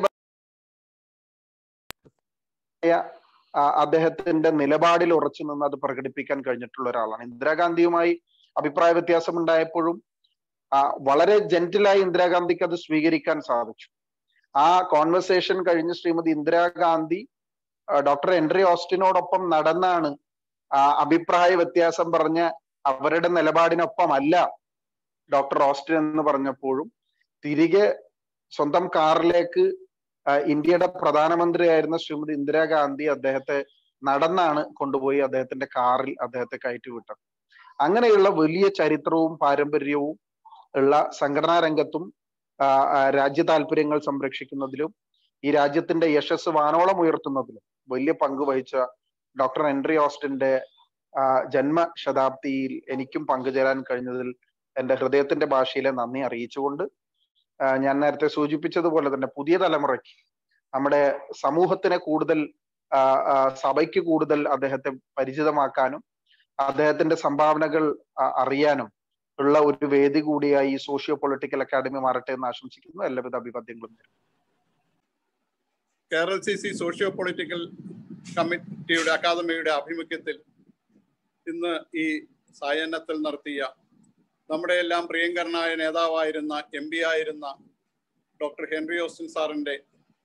ആ, അദ്ദേഹത്തിന്റെ നിലപാടിൽ ഉറച്ചു നിന്ന് അത് പ്രകടിപ്പിക്കാൻ കഴിഞ്ഞിട്ടുള്ള ഒരാളാണ് ഇന്ദിരാഗാന്ധിയുമായി അഭിപ്രായ വ്യത്യാസം ഉണ്ടായപ്പോഴും ആ, വളരെ ജെന്റിലായി ഇന്ദിരാഗാന്ധിക്ക് അത് സ്വീകരിക്കാൻ സാധിച്ചു ആ കോൺവെർസേഷൻ കഴിഞ്ഞ് ശ്രീമതി ഇന്ദിരാഗാന്ധി ആ, ഡോക്ടർ ഹെൻറി ഓസ്റ്റിനോടൊപ്പം നടന്നാണ് ആ, അഭിപ്രായ വ്യത്യാസം പറഞ്ഞ അവരുടെ നിലപാടിനൊപ്പം അല്ല ഡോക്ടർ ഓസ്റ്റിൻ എന്ന് പറഞ്ഞപ്പോഴും തിരികെ സ്വന്തം കാറിലേക്ക് ആ, ഇന്ത്യയുടെ പ്രധാനമന്ത്രിയായിരുന്ന ശ്രീമതി ഇന്ദിരാഗാന്ധി അദ്ദേഹത്തെ നടന്നാണ് കൊണ്ടുപോയി അദ്ദേഹത്തിന്റെ കാറിൽ അദ്ദേഹത്തെ കയറ്റി വിട്ടത് അങ്ങനെയുള്ള വലിയ ചരിത്രവും പാരമ്പര്യവും ഉള്ള സംഘടനാ രംഗത്തും ആ, ആ, രാജ്യ താല്പര്യങ്ങൾ സംരക്ഷിക്കുന്നതിലും ഈ രാജ്യത്തിന്റെ യശസ് വാനോളം ഉയർത്തുന്നതിലും വലിയ പങ്ക് വഹിച്ച ഡോക്ടർ ഹെൻറി ഓസ്റ്റിന്റെ ആ, ജന്മശതാബ്ദിയിൽ എനിക്കും പങ്കുചേരാൻ കഴിഞ്ഞതിൽ എന്റെ ഹൃദയത്തിന്റെ ഭാഷയിലെ നന്ദി അറിയിച്ചുകൊണ്ട് ആ, ഞാൻ നേരത്തെ സൂചിപ്പിച്ചതുപോലെ തന്നെ പുതിയ തലമുറയ്ക്ക് നമ്മുടെ സമൂഹത്തിനെ കൂടുതൽ ആ, ആ, സഭയ്ക്ക് കൂടുതൽ അദ്ദേഹത്തെ പരിചിതമാക്കാനും അദ്ദേഹത്തിന്റെ സംഭാവനകൾ ആ, അറിയാനും ഉള്ള ഒരു വേദി കൂടിയായി ഈ സോഷ്യോ പൊളിറ്റിക്കൽ അക്കാദമി മാറട്ടെ എന്ന് ആശംസിക്കുന്നു എല്ലാവിധ അഭിവാദ്യങ്ങളും നേരുന്നു. Kerala C C socio political കമ്മിറ്റിയുടെ അക്കാദമിയുടെ ആഭിമുഖ്യത്തിൽ ഇന്ന് ഈ സായന്നത്തിൽ നടത്തിയ നമ്മുടെ എല്ലാം പ്രിയങ്കരനായ നേതാവായിരുന്ന എം പി ആയിരുന്ന ഡോക്ടർ ഹെൻറി ഓസ്റ്റിൻ സാറിന്റെ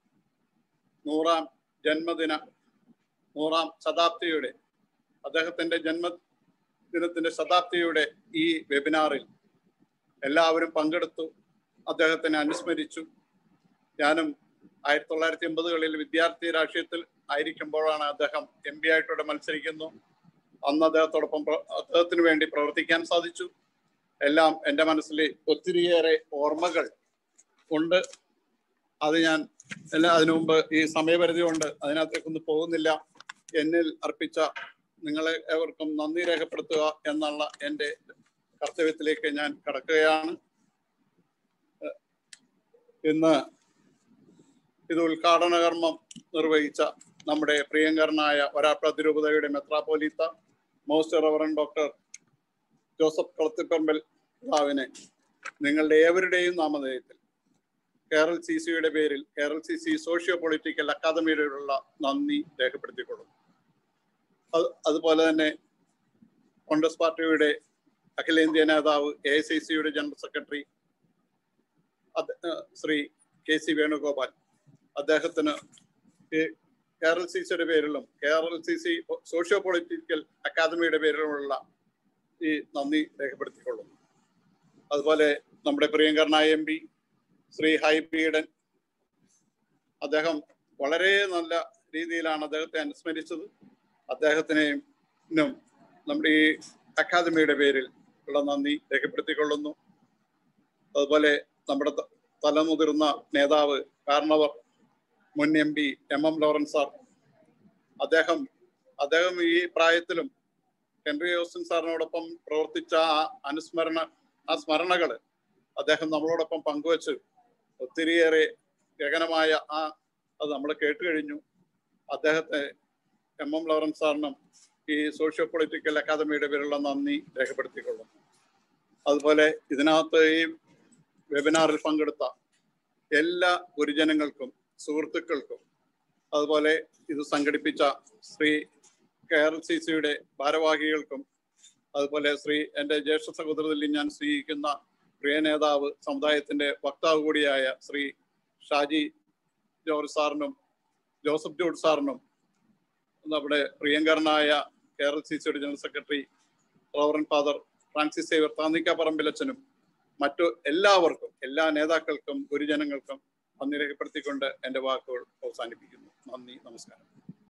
നൂറാം ജന്മദിന നൂറാം ശതാബ്ദിയുടെ അദ്ദേഹത്തിന്റെ ജന്മദിനത്തിന്റെ ശതാബ്ദിയുടെ ഈ വെബിനാറിൽ എല്ലാവരും പങ്കെടുത്തു അദ്ദേഹത്തിനെ അനുസ്മരിച്ചു ഞാനും ആയിരത്തി തൊള്ളായിരത്തി എൺപതുകളിൽ വിദ്യാർത്ഥി രാഷ്ട്രീയത്തിൽ ആയിരിക്കുമ്പോഴാണ് അദ്ദേഹം എം പി ആയിട്ടൂടെ മത്സരിക്കുന്നു അന്ന് അദ്ദേഹത്തോടൊപ്പം പ്ര- അദ്ദേഹത്തിന് വേണ്ടി പ്രവർത്തിക്കാൻ സാധിച്ചു എല്ലാം എൻ്റെ മനസ്സിൽ ഒത്തിരിയേറെ ഓർമ്മകൾ ഉണ്ട് അത് ഞാൻ എല്ലാ അതിനു മുമ്പ് ഈ സമയപരിധി കൊണ്ട് അതിനകത്തേക്കൊന്നും പോകുന്നില്ല എന്നിൽ അർപ്പിച്ച നിങ്ങളെ ഏവർക്കും നന്ദി രേഖപ്പെടുത്തുക എന്നുള്ള എൻ്റെ കർത്തവ്യത്തിലേക്ക് ഞാൻ കടക്കുകയാണ് ഏഹ് ഇന്ന് ഇത് ഉദ്ഘാടന കർമ്മം നിർവഹിച്ച നമ്മുടെ പ്രിയങ്കരനായ വരാപ്ര തിരുപതയുടെ മെത്രാപോലീത്ത most reverend doctor Joseph Kalathiparambil പിതാവിനെ നിങ്ങളുടെ ഏവരുടെയും നാമധേയത്തിൽ കേരൾ സി സിയുടെ പേരിൽ Kerala C C socio political അക്കാദമിയിലുള്ള നന്ദി രേഖപ്പെടുത്തിക്കൊള്ളും അത് അതുപോലെ തന്നെ കോൺഗ്രസ് പാർട്ടിയുടെ അഖിലേന്ത്യാ നേതാവ് എ ഐ സി സിയുടെ ജനറൽ സെക്രട്ടറി അത്- ഏഹ് ശ്രീ കെ സി വേണുഗോപാൽ അദ്ദേഹത്തിന് ഈ കേരള സി സിയുടെ പേരിലും Kerala C C socio political അക്കാദമിയുടെ പേരിലുമുള്ള ഈ നന്ദി രേഖപ്പെടുത്തിക്കൊള്ളുന്നു അതുപോലെ നമ്മുടെ പ്രിയങ്കരനായ എം പി ശ്രീ ഹൈബീഡൻ അദ്ദേഹം വളരെ നല്ല രീതിയിലാണ് അദ്ദേഹത്തെ അനുസ്മരിച്ചത് അദ്ദേഹത്തിനെയും നും നമ്മുടെ ഈ അക്കാദമിയുടെ പേരിൽ ഉള്ള നന്ദി രേഖപ്പെടുത്തിക്കൊള്ളുന്നു അതുപോലെ നമ്മുടെ ത- തലമുതിർന്ന നേതാവ് കാരണവർ മുൻ M P M M Lawrence sir അദ്ദേഹം അദ്ദേഹം ഈ പ്രായത്തിലും ഹെൻറി ഓസ്റ്റിൻ സാറിനോടൊപ്പം പ്രവർത്തിച്ച ആ അനുസ്മരണ ആ സ്മരണകള് അദ്ദേഹം നമ്മളോടൊപ്പം പങ്കുവച്ച് ഒത്തിരിയേറെ ഗഗനമായ ആ അത് നമ്മൾ കേട്ട് കഴിഞ്ഞു അദ്ദേഹത്തെ എം എം ലോറൻസ് സാറിനും ഈ സോഷ്യോ പൊളിറ്റിക്കൽ അക്കാദമിയുടെ പേരുള്ള നന്ദി രേഖപ്പെടുത്തിക്കൊള്ളുന്നു അതുപോലെ ഇതിനകത്ത് ഈ വെബിനാറിൽ പങ്കെടുത്ത എല്ലാ ഗുരുജനങ്ങൾക്കും സുഹൃത്തുക്കൾക്കും അതുപോലെ ഇത് സംഘടിപ്പിച്ച ശ്രീ കെ ആർ സി സിയുടെ ഭാരവാഹികൾക്കും അതുപോലെ ശ്രീ എൻ്റെ ജ്യേഷ്ഠ സഹോദരത്തിൽ ഞാൻ സ്നേഹിക്കുന്ന പ്രിയ നേതാവ് സമുദായത്തിന്റെ വക്താവ് കൂടിയായ ശ്രീ ഷാജി ജോർജ് സാറിനും ജോസഫ് ജോർജ് സാറിനും നമ്മുടെ പ്രിയങ്കരനായ കേരള സി സിയുടെ general secretary reverend father Francis Xavier താന്നിക്ക പറമ്പിലച്ചനും മറ്റു എല്ലാവർക്കും എല്ലാ നേതാക്കൾക്കും ഗുരുജനങ്ങൾക്കും നന്ദി രേഖപ്പെടുത്തിക്കൊണ്ട് എൻ്റെ വാക്കുകൾ അവസാനിപ്പിക്കുന്നു നന്ദി നമസ്കാരം